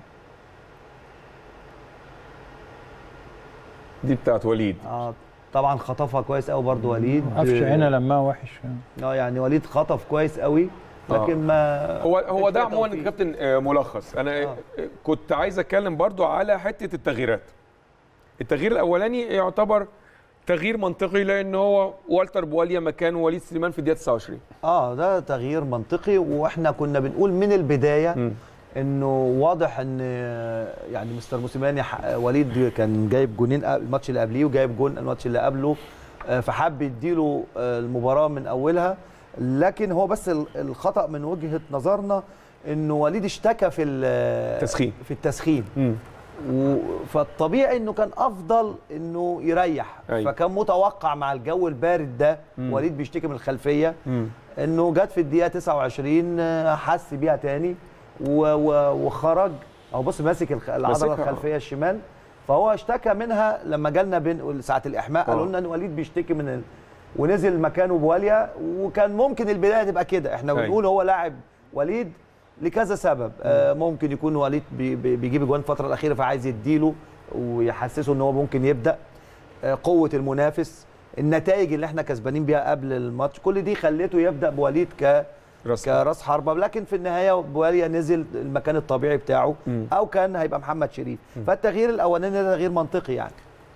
دي بتاعت وليد اه طبعا خطفها كويس قوي برضو وليد قفش هنا لما وحش اه يعني وليد خطف كويس قوي لكن ما هو هو ده فيها عموما توفيق. كابتن آه، ملخص انا آه. آه. كنت عايز اتكلم برضو على حته التغييرات التغيير الاولاني يعتبر تغيير منطقي لان هو والتر بواليا مكان وليد سليمان في الدقيقه 29 اه ده تغيير منطقي واحنا كنا بنقول من البدايه مم. انه واضح ان يعني مستر موسيماني ح- وليد كان جايب جونين قبل- الماتش اللي قبليه وجايب جون الماتش اللي قبله آه، فحب يديله آه، المباراه من اولها لكن هو بس ال- الخطا من وجهه نظرنا انه وليد اشتكى في ال- تسخين. في التسخين مم. و- فالطبيعي انه كان افضل انه يريح أيوة. فكان متوقع مع الجو البارد ده وليد بيشتكي من الخلفيه مم. انه جت في الدقيقه 29 آه، حس بيها تاني و- و- وخرج او بص ماسك الخ- العضله ماسكها. الخلفيه الشمال فهو اشتكى منها لما جالنا بين ساعه الاحماء قالوا آه. لنا ان وليد بيشتكي من ال... ونزل مكانه بواليا وكان ممكن البدايه تبقى كده احنا أيوة. بنقول هو لاعب وليد لكذا سبب آه ممكن يكون وليد بي بي بيجيب اجوان الفتره الاخيره فعايز يديله ويحسسه ان هو ممكن يبدا آه قوه المنافس النتائج اللي احنا كسبانين بيها قبل الماتش كل دي خليته يبدا بوليد ك راس كراس حربه لكن في النهايه بواليا نزل المكان الطبيعي بتاعه او كان هيبقى محمد شريف فالتغيير الاولاني ده تغيير منطقي يعني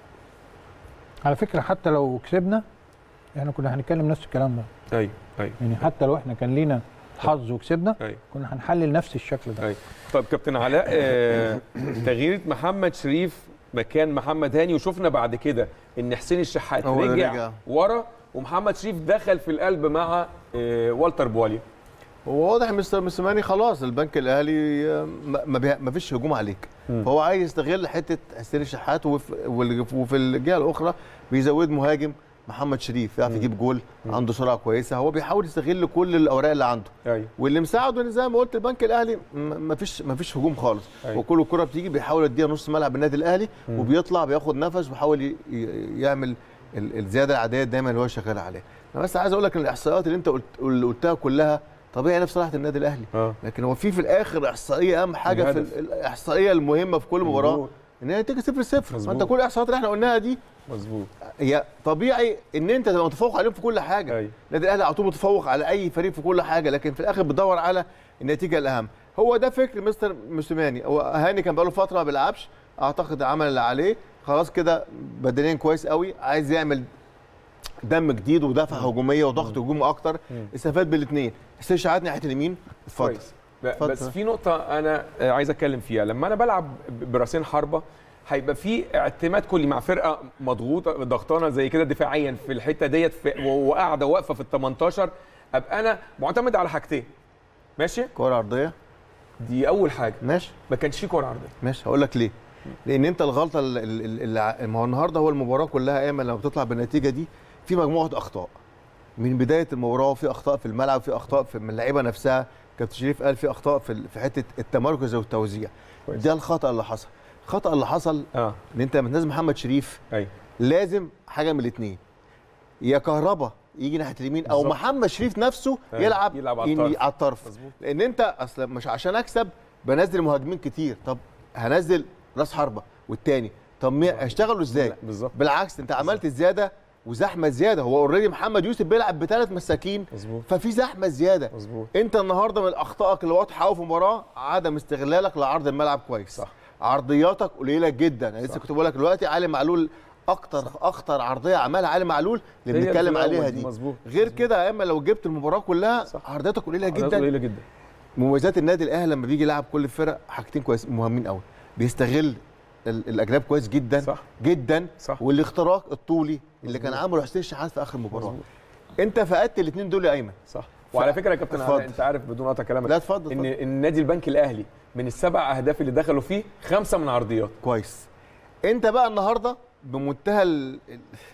على فكره حتى لو كسبنا احنا كنا هنتكلم نفس الكلام ده ايوه ايوه يعني حتى لو احنا كان لينا حظ وكسبنا ايوه كنا هنحلل نفس الشكل ده ايوه طيب كابتن علاء آه، تغيير محمد شريف مكان محمد هاني وشفنا بعد كده ان حسين الشحات هو اللي رجع, رجع. ورا ومحمد شريف دخل في القلب مع آه، والتر بواليا هو واضح مستر موسيماني خلاص البنك الاهلي آه، ما- ما بي- ما فيش هجوم عليك فهو عايز يستغل حته حسين الشحات وف- وال- وفي الجهه الاخرى بيزود مهاجم محمد شريف يعرف يجيب جول عنده سرعه كويسه هو بيحاول يستغل كل الاوراق اللي عنده ايوه واللي مساعده ان زي ما قلت البنك الاهلي ما فيش ما فيش هجوم خالص أيوة. وكل الكره بتيجي بيحاول يديها نص ملعب النادي الاهلي وبيطلع بياخد نفس ويحاول ي- ي- يعمل ال- الزياده العاديه دايما اللي هو شغال عليها انا بس عايز اقول لك ان الاحصائيات اللي انت قلت اللي قلتها كلها طبيعي نفس صلاحه النادي الاهلي اه لكن هو في في الاخر احصائيه اهم حاجه في الهدف. ال- الاحصائيه المهمه في كل مباراه الجول. ان هي تيجي 0 0 مظبوط. فانت كل الاحصائيات اللي احنا قلناها دي مظبوط هي طبيعي ان انت تبقى متفوق عليهم في كل حاجه أيوة. النادي الاهلي على طول متفوق على اي فريق في كل حاجه لكن في الاخر بتدور على النتيجه الاهم هو ده فكر مستر موسيماني هو هاني كان بقاله فتره ما بيلعبش اعتقد عمل اللي عليه خلاص كده بدنيا كويس قوي عايز يعمل دم جديد ودفعه هجوميه وضغط هجومي اكتر استفاد بالاثنين حسين شحات ناحيه اليمين اتفضل كويس ب- اتفضل. بس في نقطة أنا آه، عايز أتكلم فيها لما أنا بلعب ب- براسين حربة هيبقى في اعتماد كلي مع فرقة مضغوطة ضغطانة زي كده دفاعيا في الحتة ديت في- و- وقاعدة واقفة في ال 18 أبقى أنا معتمد على حاجتين ماشي كره عرضيه دي أول حاجة ماشي ما كانش في كورة عرضية ماشي هقول لك ليه لان انت الغلطه ال- ال- ال- ال- ما هو النهارده هو المباراه كلها ايمن لما بتطلع بالنتيجه دي في مجموعه اخطاء من بدايه المباراه في اخطاء في الملعب في اخطاء في من اللعيبه نفسها كابتن شريف قال في اخطاء في ال- في حته التمركز والتوزيع كويس. ده الخطا اللي حصل الخطا اللي حصل اه ان انت لما تنزل محمد شريف أيوه لازم حاجه من الاثنين يا كهربا يجي ناحيه اليمين او بالظبط. محمد شريف نفسه أيوة. يلعب يلعب على يعني الطرف. على الطرف مظبوط. لان انت اصلا مش عشان اكسب بنزل مهاجمين كتير طب هنزل راس حربه والتاني طب مي- هيشتغلوا ازاي لا، بالظبط. بالعكس انت عملت زياده وزحمه زياده هو اوريدي محمد يوسف بيلعب بثلاث مساكين مظبوط. ففي زحمه زياده مظبوط. انت النهارده من اخطائك اللي واضحه قوي في المباراه عدم استغلالك لعرض الملعب كويس صح. عرضياتك قليله جدا انا لسه كنت بقول لك دلوقتي علي معلول اكتر اخطر عرضيه عملها علي معلول اللي هي بنتكلم في الأول عليها دي، دي مظبوط. غير كده يا اما لو جبت المباراه كلها صح. عرضياتك قليله عرضيات جدا قليلة جدا مميزات النادي الاهلي لما بيجي يلعب كل الفرق حاجتين كويس مهمين قوي بيستغل ال- الاجناب كويس جدا صح. جدا صح. والاختراق الطولي اللي كان عامله حسين الشحات في اخر المباراه انت فقدت الاثنين دول يا ايمن صح وعلى فكره يا كابتن اتفضل. علاء انت عارف بدون قطع كلامك لا، اتفضل، ان اتفضل. النادي البنك الاهلي من السبع اهداف اللي دخلوا فيه خمسه من عرضيات كويس انت بقى النهارده بمنتهى ال... ال-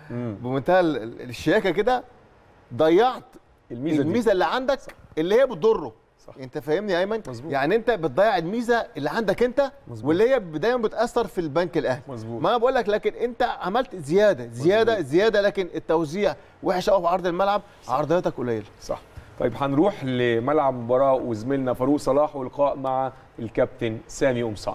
مم. بمنتهى ال- ال- الشياكه كده ضيعت الميزه دي الميزه اللي عندك اللي هي بتضره صح. انت فاهمني يا ايمن مظبوط. يعني انت بتضيع الميزه اللي عندك انت مظبوط. واللي هي دايما بتاثر في البنك الاهلي مظبوط. ما انا بقول لك لكن انت عملت زياده زياده مظبوط. زياده لكن التوزيع وحش قوي في عرض الملعب عرضياتك قليله صح طيب هنروح لملعب مباراه وزميلنا فاروق صلاح ولقاء مع الكابتن سامي قمصان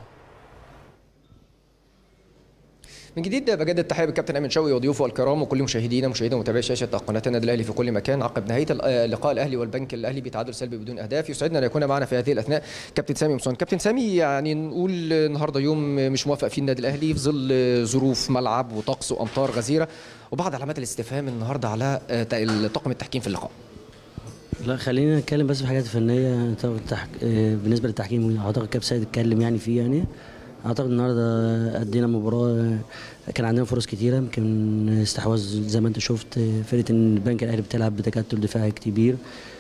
من جديد بجدد التحيه بالكابتن ايمن شوقي وضيوفه الكرام وكل مشاهدينا مشاهدي ومتابعي شاشه قناه النادي الاهلي في كل مكان عقب نهايه اللقاء الاهلي والبنك الاهلي بتعادل سلبي بدون اهداف يسعدنا ان يكون معنا في هذه الاثناء كابتن سامي مصون كابتن سامي يعني نقول النهارده يوم مش موافق فيه النادي الاهلي في ظل ظروف ملعب وطقس وامطار غزيره وبعض علامات الاستفهام النهارده على طاقم التحكيم في اللقاء لا خلينا نتكلم بس في حاجات فنيه أعتقد التحك... آه، بالنسبه للتحكيم اعتقد كابتن سيد اتكلم يعني فيه يعني اعتقد النهارده ادينا مباراه كان عندنا فرص كتيره يمكن استحواذ زي ما انت شفت فرقه البنك الاهلي بتلعب بتكتل دفاعي كبير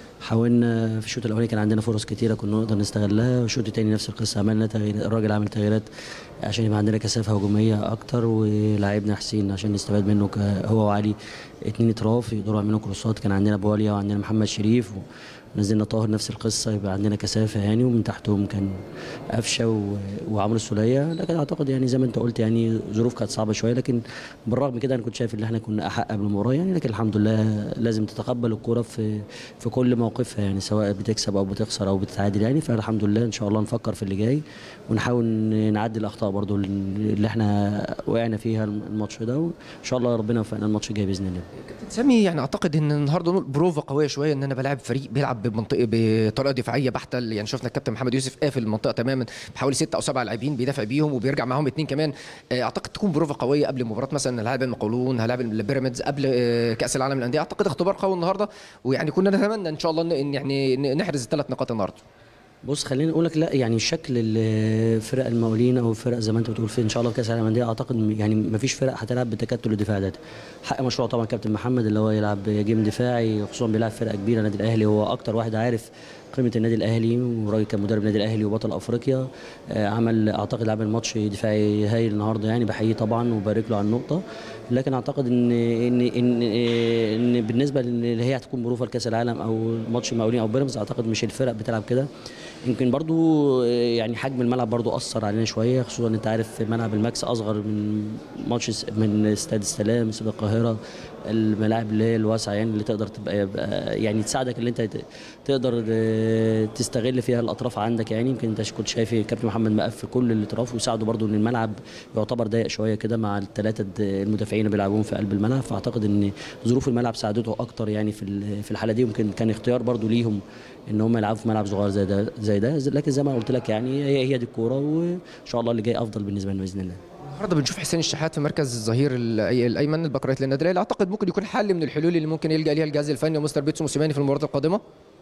حاولنا في الشوط الاولاني كان عندنا فرص كتيره كنا نقدر نستغلها والشوط الثاني نفس القصه عملنا تغيير الراجل عمل تغييرات عشان يبقى عندنا كثافه هجوميه اكتر ولاعبنا حسين عشان نستفاد منه ك- هو وعلي اتنين اطراف يقدروا يعملوا كروسات كان عندنا بواليا وعندنا محمد شريف ونزلنا طاهر نفس القصه يبقى عندنا كثافه يعني ومن تحتهم كان قفشه و- وعمرو السوليه لكن اعتقد يعني زي ما انت قلت يعني ظروف كانت صعبه شويه لكن بالرغم من كده انا كنت شايف ان احنا كنا احق بالمباراه يعني لكن الحمد لله لازم تتقبل الكوره في في كل موقفها يعني سواء بتكسب او بتخسر او بتتعادل يعني فالحمد لله ان شاء الله نفكر في اللي جاي ونحاول نعدي الاخطاء برضو اللي احنا وقعنا فيها الماتش ده وان شاء الله ربنا يوفقنا الماتش الجاي باذن الله كابتن سامي يعني اعتقد ان النهارده نقول بروفا قويه شويه ان انا بلاعب فريق بيلعب بمنطقه بطريقه دفاعيه بحته يعني شفنا الكابتن محمد يوسف قافل المنطقه تماما بحوالي ستة او سبعة لاعبين بيدافع بيهم وبيرجع معاهم اثنين كمان آه، اعتقد تكون بروفا قويه قبل مباراه مثلا هلاعب المقاولون هلاعب البيراميدز قبل آه، كاس العالم للانديه اعتقد اختبار قوي النهارده ويعني كنا نتمنى ان شاء الله ان إن يعني ن- نحرز الثلاث نقاط النهارده بص خليني اقول لك لا يعني شكل الفرق المقاولين او الفرق زي ما انت بتقول في ان شاء الله في كاس العالم للانديه اعتقد م- يعني ما فيش فرق هتلعب بالتكتل الدفاعي ده حق مشروع طبعا كابتن محمد اللي هو يلعب جيم دفاعي خصوصا بيلعب فرقه كبيره النادي الاهلي هو اكتر واحد عارف قيمه النادي الاهلي وراجل كان مدرب النادي الاهلي وبطل افريقيا آه، عمل اعتقد عمل ماتش دفاعي هايل النهارده يعني بحييه طبعا وبارك له على النقطه لكن اعتقد ان ان ان, إن بالنسبه اللي هي هتكون بروفه لكاس العالم او ماتش المقاولين او بيراميدز اعتقد مش الفرق بتلعب كده يمكن برضو آه، يعني حجم الملعب برضو اثر علينا شويه خصوصا انت عارف ملعب الماكس اصغر من ماتش س- من استاد السلام استاد القاهره الملاعب اللي هي الواسعه يعني اللي تقدر تبقى يبقى يعني تساعدك اللي انت ت- تقدر آه، تستغل فيها الاطراف عندك يعني يمكن انت كنت شايف كابتن محمد مقفل كل الاطراف ويساعده برضو ان الملعب يعتبر ضيق شويه كده مع الثلاثه المدافعين اللي بيلعبون في قلب الملعب فاعتقد ان ظروف الملعب ساعدته اكتر يعني في ال- في الحاله دي يمكن كان اختيار برضو ليهم ان هم يلعبوا في ملعب صغير زي ده زي ده لكن زي ما قلت لك يعني هي هي دي الكوره وان شاء الله اللي جاي افضل بالنسبه لنا باذن الله النهارده بنشوف حسين الشحات في مركز الظهير ال- الايمن الباك رايت للنادي الاهلي اعتقد ممكن يكون حل من الحلول اللي ممكن يلجا ليها الجهاز الفني ومستر بيتسو موسيماني في المباراه القادمه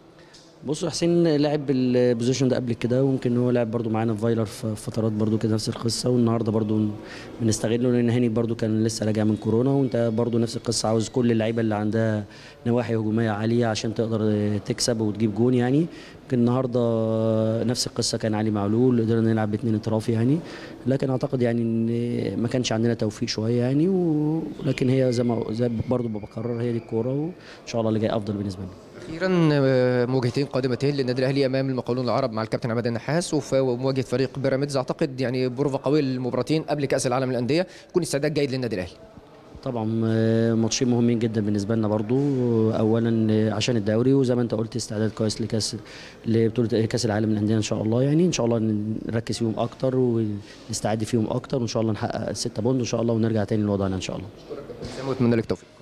بصوا حسين لعب البوزيشن ده قبل كده وممكن هو لعب برضو معانا في فايلر في فترات برضو كده نفس القصه والنهارده برضو بنستغله لان هاني برضو كان لسه راجع من كورونا وانت برضو نفس القصه عاوز كل اللعيبه اللي عندها نواحي هجوميه عاليه عشان تقدر تكسب وتجيب جون يعني يمكن النهارده نفس القصه كان علي معلول قدرنا نلعب باثنين اطراف يعني لكن اعتقد يعني ان ما كانش عندنا توفيق شويه يعني ولكن هي زي ما زي برضو بكرر هي دي الكوره وان شاء الله اللي جاي افضل بالنسبه لنا اخيرا آه، مواجهتين قادمتين للنادي الاهلي امام المقاولون العرب مع الكابتن عماد النحاس وف- ومواجهه فريق بيراميدز اعتقد يعني بروفا قويه للمباراتين قبل كاس العالم للانديه يكون استعداد جيد للنادي الاهلي طبعا آه، ماتشين مهمين جدا بالنسبه لنا برضو اولا آه، عشان الدوري وزي ما انت قلت استعداد كويس لكاس لبطوله كاس العالم للانديه ان شاء الله يعني ان شاء الله نركز فيهم اكتر ونستعد فيهم اكتر وان شاء الله نحقق الستة بوند ان شاء الله ونرجع تاني لوضعنا ان شاء الله سامي واتمنى لك التوفيق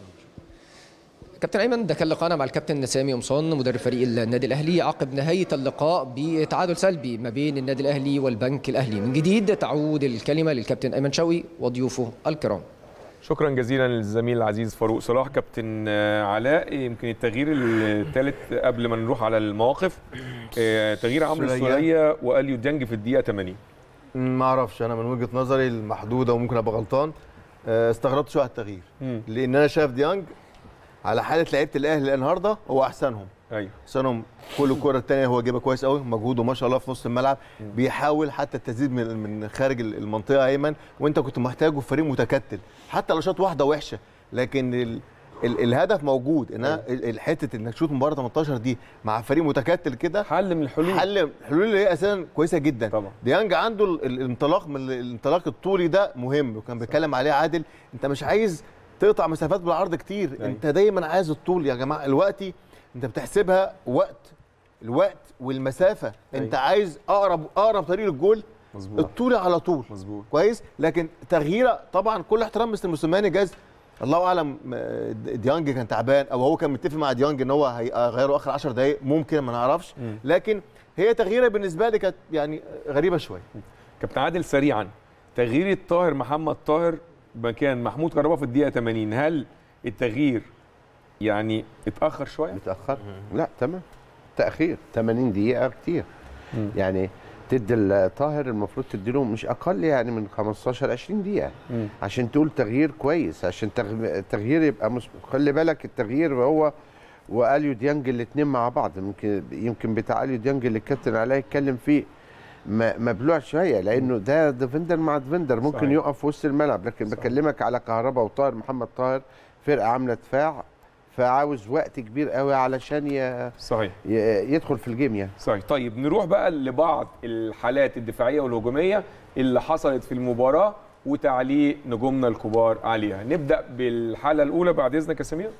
كابتن ايمن ده كان لقاءنا مع الكابتن سامي قمصان مدرب فريق النادي الاهلي عقب نهايه اللقاء بتعادل سلبي ما بين النادي الاهلي والبنك الاهلي من جديد تعود الكلمه للكابتن ايمن شوقي وضيوفه الكرام شكرا جزيلا للزميل العزيز فاروق صلاح كابتن آه، علاء يمكن التغيير الثالث قبل ما نروح على المواقف آه، تغيير عمرو سوريا. السوليه واليو ديانج في الدقيقه 80 ما اعرفش انا من وجهه نظري المحدوده وممكن ابقى غلطان آه، استغربت شويه على التغيير مم. لان انا شايف ديانج على حاله لعيبه الاهلي النهارده هو احسنهم ايوه احسنهم كل الكره الثانيه هو جايبها كويس قوي مجهوده ما شاء الله في نص الملعب بيحاول حتى التسديد من من خارج المنطقه ايمن وانت كنت محتاجه في فريق متكتل حتى لو شاط واحده وحشه لكن ال ال الهدف موجود ان أنا ال- الحته انك تشوط مباراه 18 دي مع فريق متكتل كده حل من الحلول حل الحلول اللي هي اساسا كويسه جدا طبعا. ديانج عنده ال- ال- الانطلاق من ال- الانطلاق الطولي ده مهم وكان بيتكلم عليه عادل انت مش عايز تقطع مسافات بالعرض كتير أيوة. انت دايما عايز الطول يا جماعه الوقت انت بتحسبها وقت الوقت والمسافه انت عايز اقرب اقرب طريق للجول مظبوط الطول على طول مظبوط كويس لكن تغييره طبعا كل احترام مستر موسيماني جاز الله اعلم آه، ديانج كان تعبان او هو كان متفق مع ديانج ان هو هيغيره اخر 10 دقائق ممكن ما نعرفش مم. لكن هي تغييره بالنسبه لي كانت يعني غريبه شويه كابتن عادل سريعا تغيير الطاهر محمد طاهر مكان محمود كهربا في الدقيقه 80 هل التغيير يعني اتاخر شويه متاخر لا تمام تاخير 80 دقيقه كتير مم. يعني تدي الطاهر المفروض تديله مش اقل يعني من 15 20 دقيقه مم. عشان تقول تغيير كويس عشان تغ- التغيير يبقى مس... خلي بالك التغيير هو واليو ديانج الاثنين مع بعض يمكن يمكن بتاع اليو ديانج اللي الكابتن علاء يتكلم فيه م- مبلوع شويه لانه ده ديفندر مع ديفندر ممكن صحيح. يقف في وسط الملعب لكن بكلمك على كهربا وطاهر محمد طاهر فرقه عامله دفاع فعاوز وقت كبير قوي علشان ي... صحيح ي... يدخل في الجيم يعني صحيح طيب نروح بقى لبعض الحالات الدفاعيه والهجوميه اللي حصلت في المباراه وتعليق نجومنا الكبار عليها نبدا بالحاله الاولى بعد اذنك يا سمير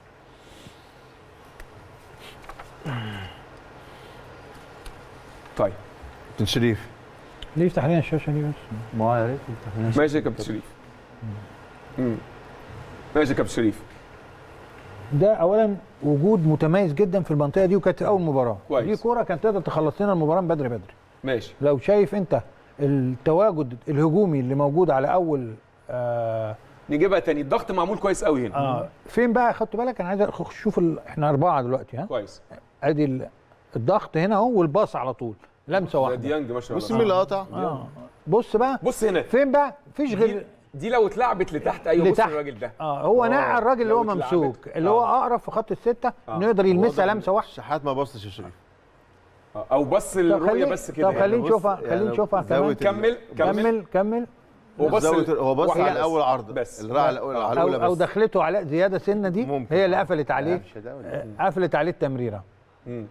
طيب كابتن شريف ليه يفتح لنا الشاشه دي بس ما هو يا ريت انت ماشي يا كابتن شريف مم. ماشي يا كابتن شريف ده اولا وجود متميز جدا في المنطقه دي وكانت اول مباراه كويس. دي كوره كانت تقدر تخلص لنا المباراه من بدري بدري ماشي لو شايف انت التواجد الهجومي اللي موجود على اول آه نجيبها تاني الضغط معمول كويس قوي هنا آه فين بقى خدت بالك انا عايز اشوف ال... احنا اربعه دلوقتي ها كويس ادي ال- الضغط هنا اهو والباص على طول لمسه ده واحده ديانج ما شاء بص الله مين اللي قطع آه. بص بقى بص هنا فين بقى مفيش دي, غير دي لو اتلعبت لتحت ايوه بص لتحت. الراجل ده اه هو آه، نقع الراجل اللي لو هو اتلعبت. ممسوك اللي آه. هو اقرب في خط السته آه. نقدر يلمسها واضح لمسه واحده شحات ما بصش يا شريف آه، او بص طب الرؤيه خليه بس كده طب خلينا يعني بص، نشوفها يعني خلينا نشوفها زاوية كمان كمل كمل كمل كمل هو بص زاوية- هو بص واحدة على بس. اول عرض بس اللي راح على اول على او الاولى او بس دخلته على زياده سنه دي ممكن. هي اللي قفلت عليه مش ده ولا آه، قفلت عليه التمريره مم.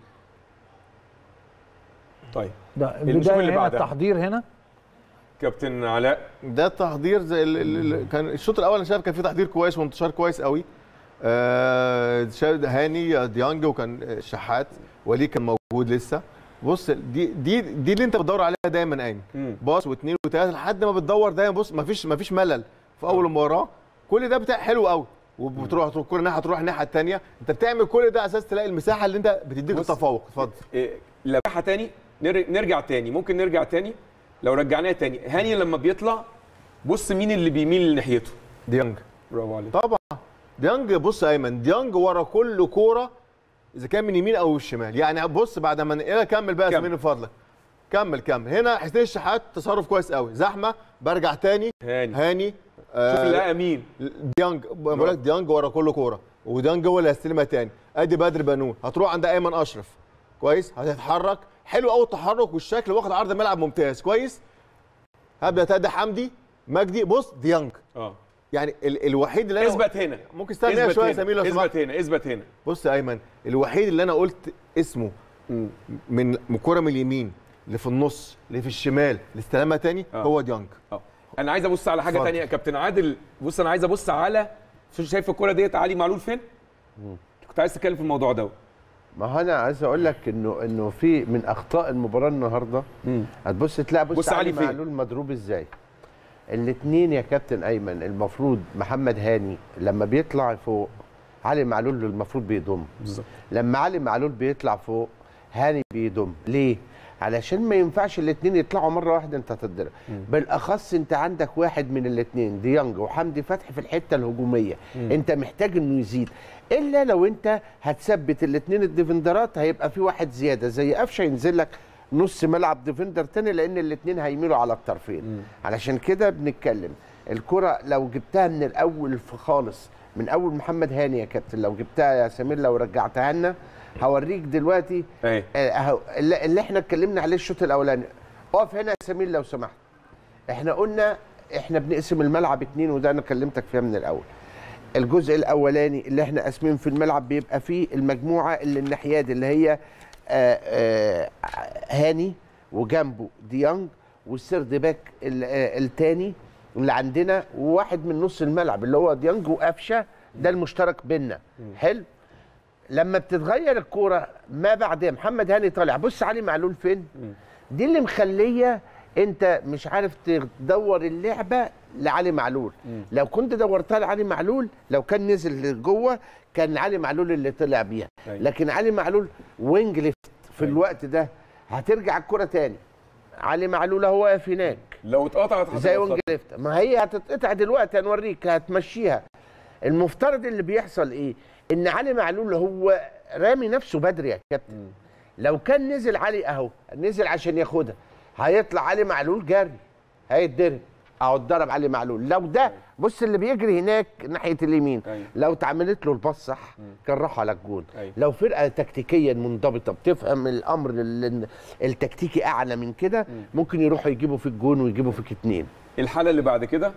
طيب ده نشوف البدايه اللي هنا بعدها. التحضير هنا كابتن علاء ده التحضير زي ال- ال- ال- كان الشوط الاول انا شايف كان في تحضير كويس وانتشار كويس قوي آه شايف هاني ديانج وكان شحات وليه كان موجود لسه بص دي دي دي اللي انت بتدور عليها دايما ايمن مم. باص واثنين وثلاثه لحد ما بتدور دايما بص مفيش مفيش ملل في اول مباراه كل ده بتاع حلو قوي وبتروح تروح كل ناحيه تروح الناحيه الثانيه انت بتعمل كل ده اساس تلاقي المساحه اللي انت بتديك بص. التفوق اتفضل إيه، لمحه تاني نر- نرجع تاني ممكن نرجع تاني لو رجعناه تاني هاني لما بيطلع بص مين اللي بيميل ناحيته ديانج برافو عليك طبعا ديانج بص يا ايمن ديانج ورا كل كوره اذا كان من يمين او الشمال يعني بص بعد ما نقلها كمل بقى يا كمل. زميلي من فضلك كمل كمل هنا حسين الشحات تصرف كويس قوي زحمه برجع تاني هاني هاني شوف اللي لقى مين ديانج بقول لك ديانج ورا كل كوره وديانج هو اللي هيستلمها تاني ادي بدر بنون هتروح عند ايمن اشرف كويس هتتحرك حلو قوي التحرك والشكل واخد عرض الملعب ممتاز كويس هبدا تادي حمدي مجدي بص ديانج اه يعني ال الوحيد اللي انا اثبت هنا ممكن استنى هنا اثبت شويه يا هنا. سمير لو سمحت اثبت هنا اثبت هنا بص يا ايمن الوحيد اللي انا قلت اسمه مم. من من كوره من اليمين اللي في النص اللي في الشمال اللي استلمها تاني آه. هو ديانج اه انا عايز ابص على حاجه اتفضل. تانية يا كابتن عادل بص انا عايز ابص على شايف الكوره ديت علي معلول فين كنت عايز تتكلم في الموضوع ده ما هو انا عايز اقول لك انه انه في من اخطاء المباراه النهارده هتبص تلاقي بص, بص علي علي فين؟ معلول مضروب ازاي الاثنين يا كابتن ايمن المفروض محمد هاني لما بيطلع فوق علي معلول المفروض بيضم بالظبط لما علي معلول بيطلع فوق هاني بيضم ليه علشان ما ينفعش الاثنين يطلعوا مره واحده انت هتتضرب بالاخص انت عندك واحد من الاثنين ديانج وحمدي فتحي في الحته الهجوميه انت محتاج انه يزيد الا لو انت هتثبت الاثنين الديفندرات هيبقى في واحد زياده زي قفشه ينزل لك نص ملعب ديفندر تاني لان الاثنين هيميلوا على الطرفين علشان كده بنتكلم الكره لو جبتها من الاول في خالص من اول محمد هاني يا كابتن لو جبتها يا سمير لو رجعتها لنا هوريك دلوقتي ايه آه، اهو اللي اللي احنا اتكلمنا عليه الشوط الاولاني اقف هنا يا سمير لو سمحت احنا قلنا احنا بنقسم الملعب اتنين وده انا كلمتك فيها من الاول الجزء الاولاني اللي احنا قاسمين في الملعب بيبقى فيه المجموعه اللي الناحيه دي اللي هي آه، آه، هاني وجنبه ديانج والسيرد باك ال- آه، التاني اللي عندنا وواحد من نص الملعب اللي هو ديانج وقفشه ده المشترك بينا حلو لما بتتغير الكوره ما بعدها محمد هاني طالع بص علي معلول فين دي اللي مخليه انت مش عارف تدور اللعبه لعلي معلول لو كنت دورتها لعلي معلول لو كان نزل جوه كان علي معلول اللي طلع بيها أيوة. لكن علي معلول وينج ليفت في أيوة. الوقت ده هترجع الكره تاني علي معلول هو واقف هناك لو اتقطعت زي هتبقى وينج ليفت ما هي هتتقطع دلوقتي هنوريك هتمشيها المفترض اللي بيحصل ايه ان علي معلول هو رامي نفسه بدري يا كابتن لو كان نزل علي اهو نزل عشان ياخدها هيطلع علي معلول جري هيتضرب او اتضرب علي معلول لو ده بص اللي بيجري هناك ناحيه اليمين أيوة. لو اتعملت له الباص صح كان راح على الجون أيوة. لو فرقه تكتيكيا منضبطه بتفهم الامر ال- التكتيكي اعلى من كده ممكن يروحوا يجيبوا في الجون ويجيبوا فيك اتنين الحاله اللي بعد كده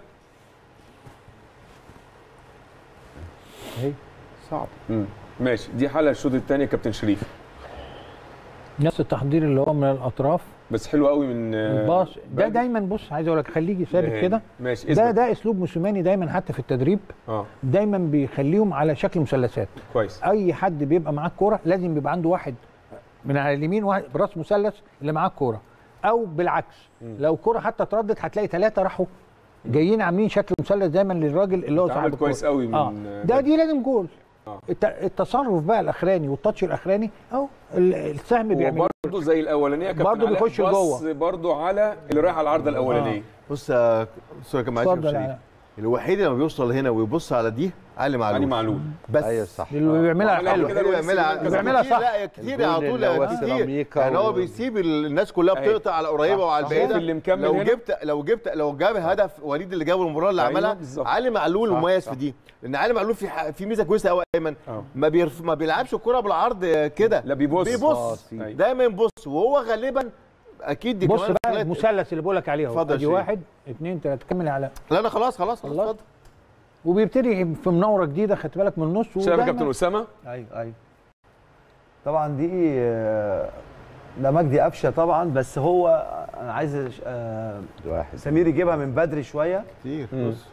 صعب مم. ماشي دي حاله الشوط الثاني كابتن شريف نفس التحضير اللي هو من الاطراف بس حلو قوي من آه، الباص ده بدري. دايما بص عايز اقول لك خليه ثابت آه، كده ماشي ده اثبت. ده اسلوب موسيماني دايما حتى في التدريب اه دايما بيخليهم على شكل مثلثات كويس اي حد بيبقى معاه الكوره لازم بيبقى عنده واحد من على اليمين واحد براس مثلث اللي معاه الكوره او بالعكس لو كوره حتى اتردت هتلاقي ثلاثه راحوا جايين عاملين شكل مثلث دايما للراجل اللي هو اتعمل صاحب كويس الكورة. قوي من- اه ده دي لازم جول آه. الت- التصرف بقى الاخراني والتاتش الاخراني اهو ال- السهم بيعمل برضه زي الاولانيه يا كابتن برضه علاء، بيخش بص لجوه. برضه على اللي رايح على العارضه الاولانيه بص يا سوري كان معلش يا اتفضل أبو يا شريف. علاء. الوحيد اللي لما بيوصل هنا ويبص على دي علي معلول علي معلول بس ايوه صح اللي بيعملها وعملها حلو كده الوحيد اللي لو بيعملها يسيب بيعملها كتير- صح. لا كتير الجول على طول اللي هو كتير سيراميكا يعني هو و- بيسيب الناس كلها أيوة. بتقطع على القريبه صح، وعلى صح. البعيده اللي مكمل لو هنا. جبت لو جبت لو جاب هدف وليد اللي جابه المباراه اللي أيوة، عملها بالظبط. علي معلول صح، مميز صح. في دي لان علي معلول في ح- في ميزه كويسه قوي ايمن آه. ما بيرف ما بيلعبش الكره بالعرض كده لا بيبص. بيبص أيوة. دايما يبص وهو غالبا اكيد دي بص كمان بقى خلت- المثلث اللي بقول لك عليه اهو اتفضل يا ادي شريف. واحد اثنين ثلاثه كمل يا علاء لا انا خلاص خلاص خلاص خلاص. اتفضل وبيبتدي في منوره جديده خدت بالك من النص شايف يا ودايماً- كابتن اسامه ايوه ايوه طبعا دي آه، ده مجدي قفشه طبعا بس هو انا عايز آه، واحد سمير يجيبها من بدري شويه كتير مم. بص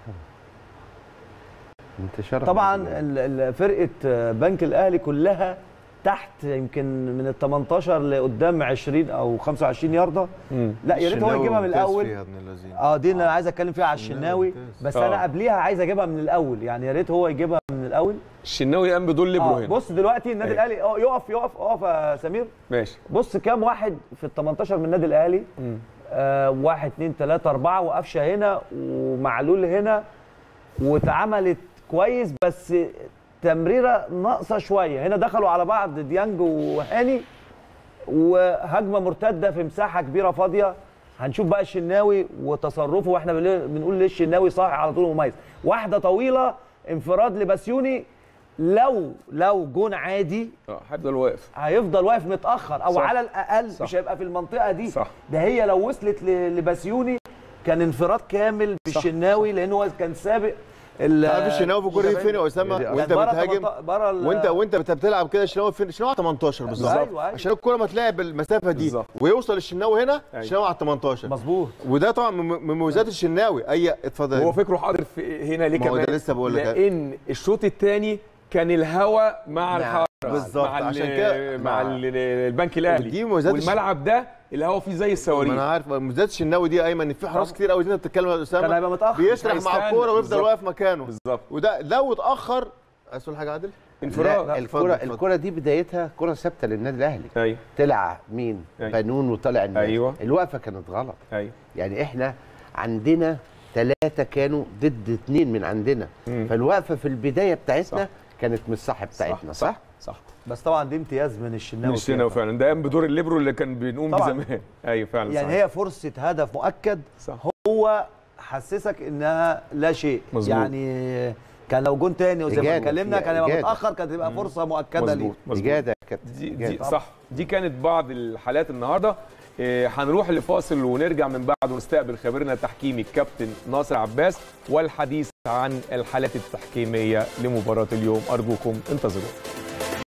انتشار طبعا ال- ال- فرقه آه، بنك الاهلي كلها تحت يمكن من ال 18 لقدام 20 او 25 يارده لا يا ريت هو الشناوي يجيبها من ممتاز الاول فيها يا ابن اللذين اه دي اللي انا عايز اتكلم فيها على الشناوي ممتاز. بس آه. انا قبليها عايز اجيبها من الاول يعني يا ريت هو يجيبها من الاول الشناوي قام بدول ليبرو آه هنا بص دلوقتي النادي أيوة. الاهلي اه يقف يقف اقف يا سمير ماشي بص كام واحد في ال 18 من النادي الاهلي آه واحد اتنين تلاته اربعه وقفشه هنا ومعلول هنا واتعملت كويس بس تمريره ناقصه شويه هنا دخلوا على بعض ديانج وهاني وهجمه مرتده في مساحه كبيره فاضيه هنشوف بقى الشناوي وتصرفه واحنا بنقول- بنقول ليه الشناوي صاحي على طول مميز واحده طويله انفراد لبسيوني لو لو جون عادي اه هيفضل واقف هيفضل واقف متاخر او صح. على الاقل صح. مش هيبقى في المنطقه دي صح. ده هي لو وصلت ل- لبسيوني كان انفراد كامل بالشناوي لان هو كان سابق ال- عارف الشناوي في الجول دي فين يا اسامه كانت وانت بره بتهاجم 18 بره ال- وانت وانت بت- بتلعب كده الشناوي فين الشناوي على 18 بالظبط أيوة، أيوة. عشان الكره ما تلاعب المسافه دي بالظبط. ويوصل الشناوي هنا أيوة. الشناوي على 18 مظبوط وده طبعا من من مميزات الشناوي اي اتفضل هو فكره حاضر في هنا ليه ما هو ده كمان لسه بقول لك. لان الشوط الثاني كان الهوا مع الحرس بالظبط، مع ال- عشان كده- مع ال- البنك الاهلي ودي مميزات الش- والملعب ده الهوا فيه زي ما الصواريخ انا عارف مميزات الشناوي دي ايمن في حراس كتير قوي انت بتتكلم يا كان اسامه هيبقى متاخر بيسرح مع هيستنى. الكوره ويفضل بالظبط. واقف مكانه بالظبط وده لو اتاخر عايز تقول حاجه عادل انفراد لا اتفضل، الكرة اتفضل. الكرة دي بدايتها كرة ثابتة للنادي الأهلي ايوه طلع مين؟ أيوة. بنون وطلع النادي أيوة. الوقفة كانت غلط ايوه يعني احنا عندنا ثلاثة كانوا ضد اثنين من عندنا مم. فالوقفة في البداية بتاعتنا صح. كانت مش صح بتاعتنا صح؟ صح؟ صح بس طبعا دي امتياز من الشناوي مش هنا فيها. فعلا ده قام بدور الليبرو اللي كان بنقوم طبعاً. بزمان ايوه فعلا يعني صح. هي فرصه هدف مؤكد صح هو حسسك انها لا شيء مظبوط. يعني كان لو جون تاني وزي ما إجادة اتكلمنا فيها، كان هيبقى إجادة. متاخر كانت هتبقى فرصه مؤكده ليه مظبوط مظبوط إجادة يا كابتن دي, إجادة. دي صح دي كانت بعض الحالات النهارده إيه، هنروح لفاصل ونرجع من بعده ونستقبل خبيرنا التحكيمي الكابتن ناصر عباس والحديث عن الحالات التحكيميه لمباراه اليوم ارجوكم انتظرونا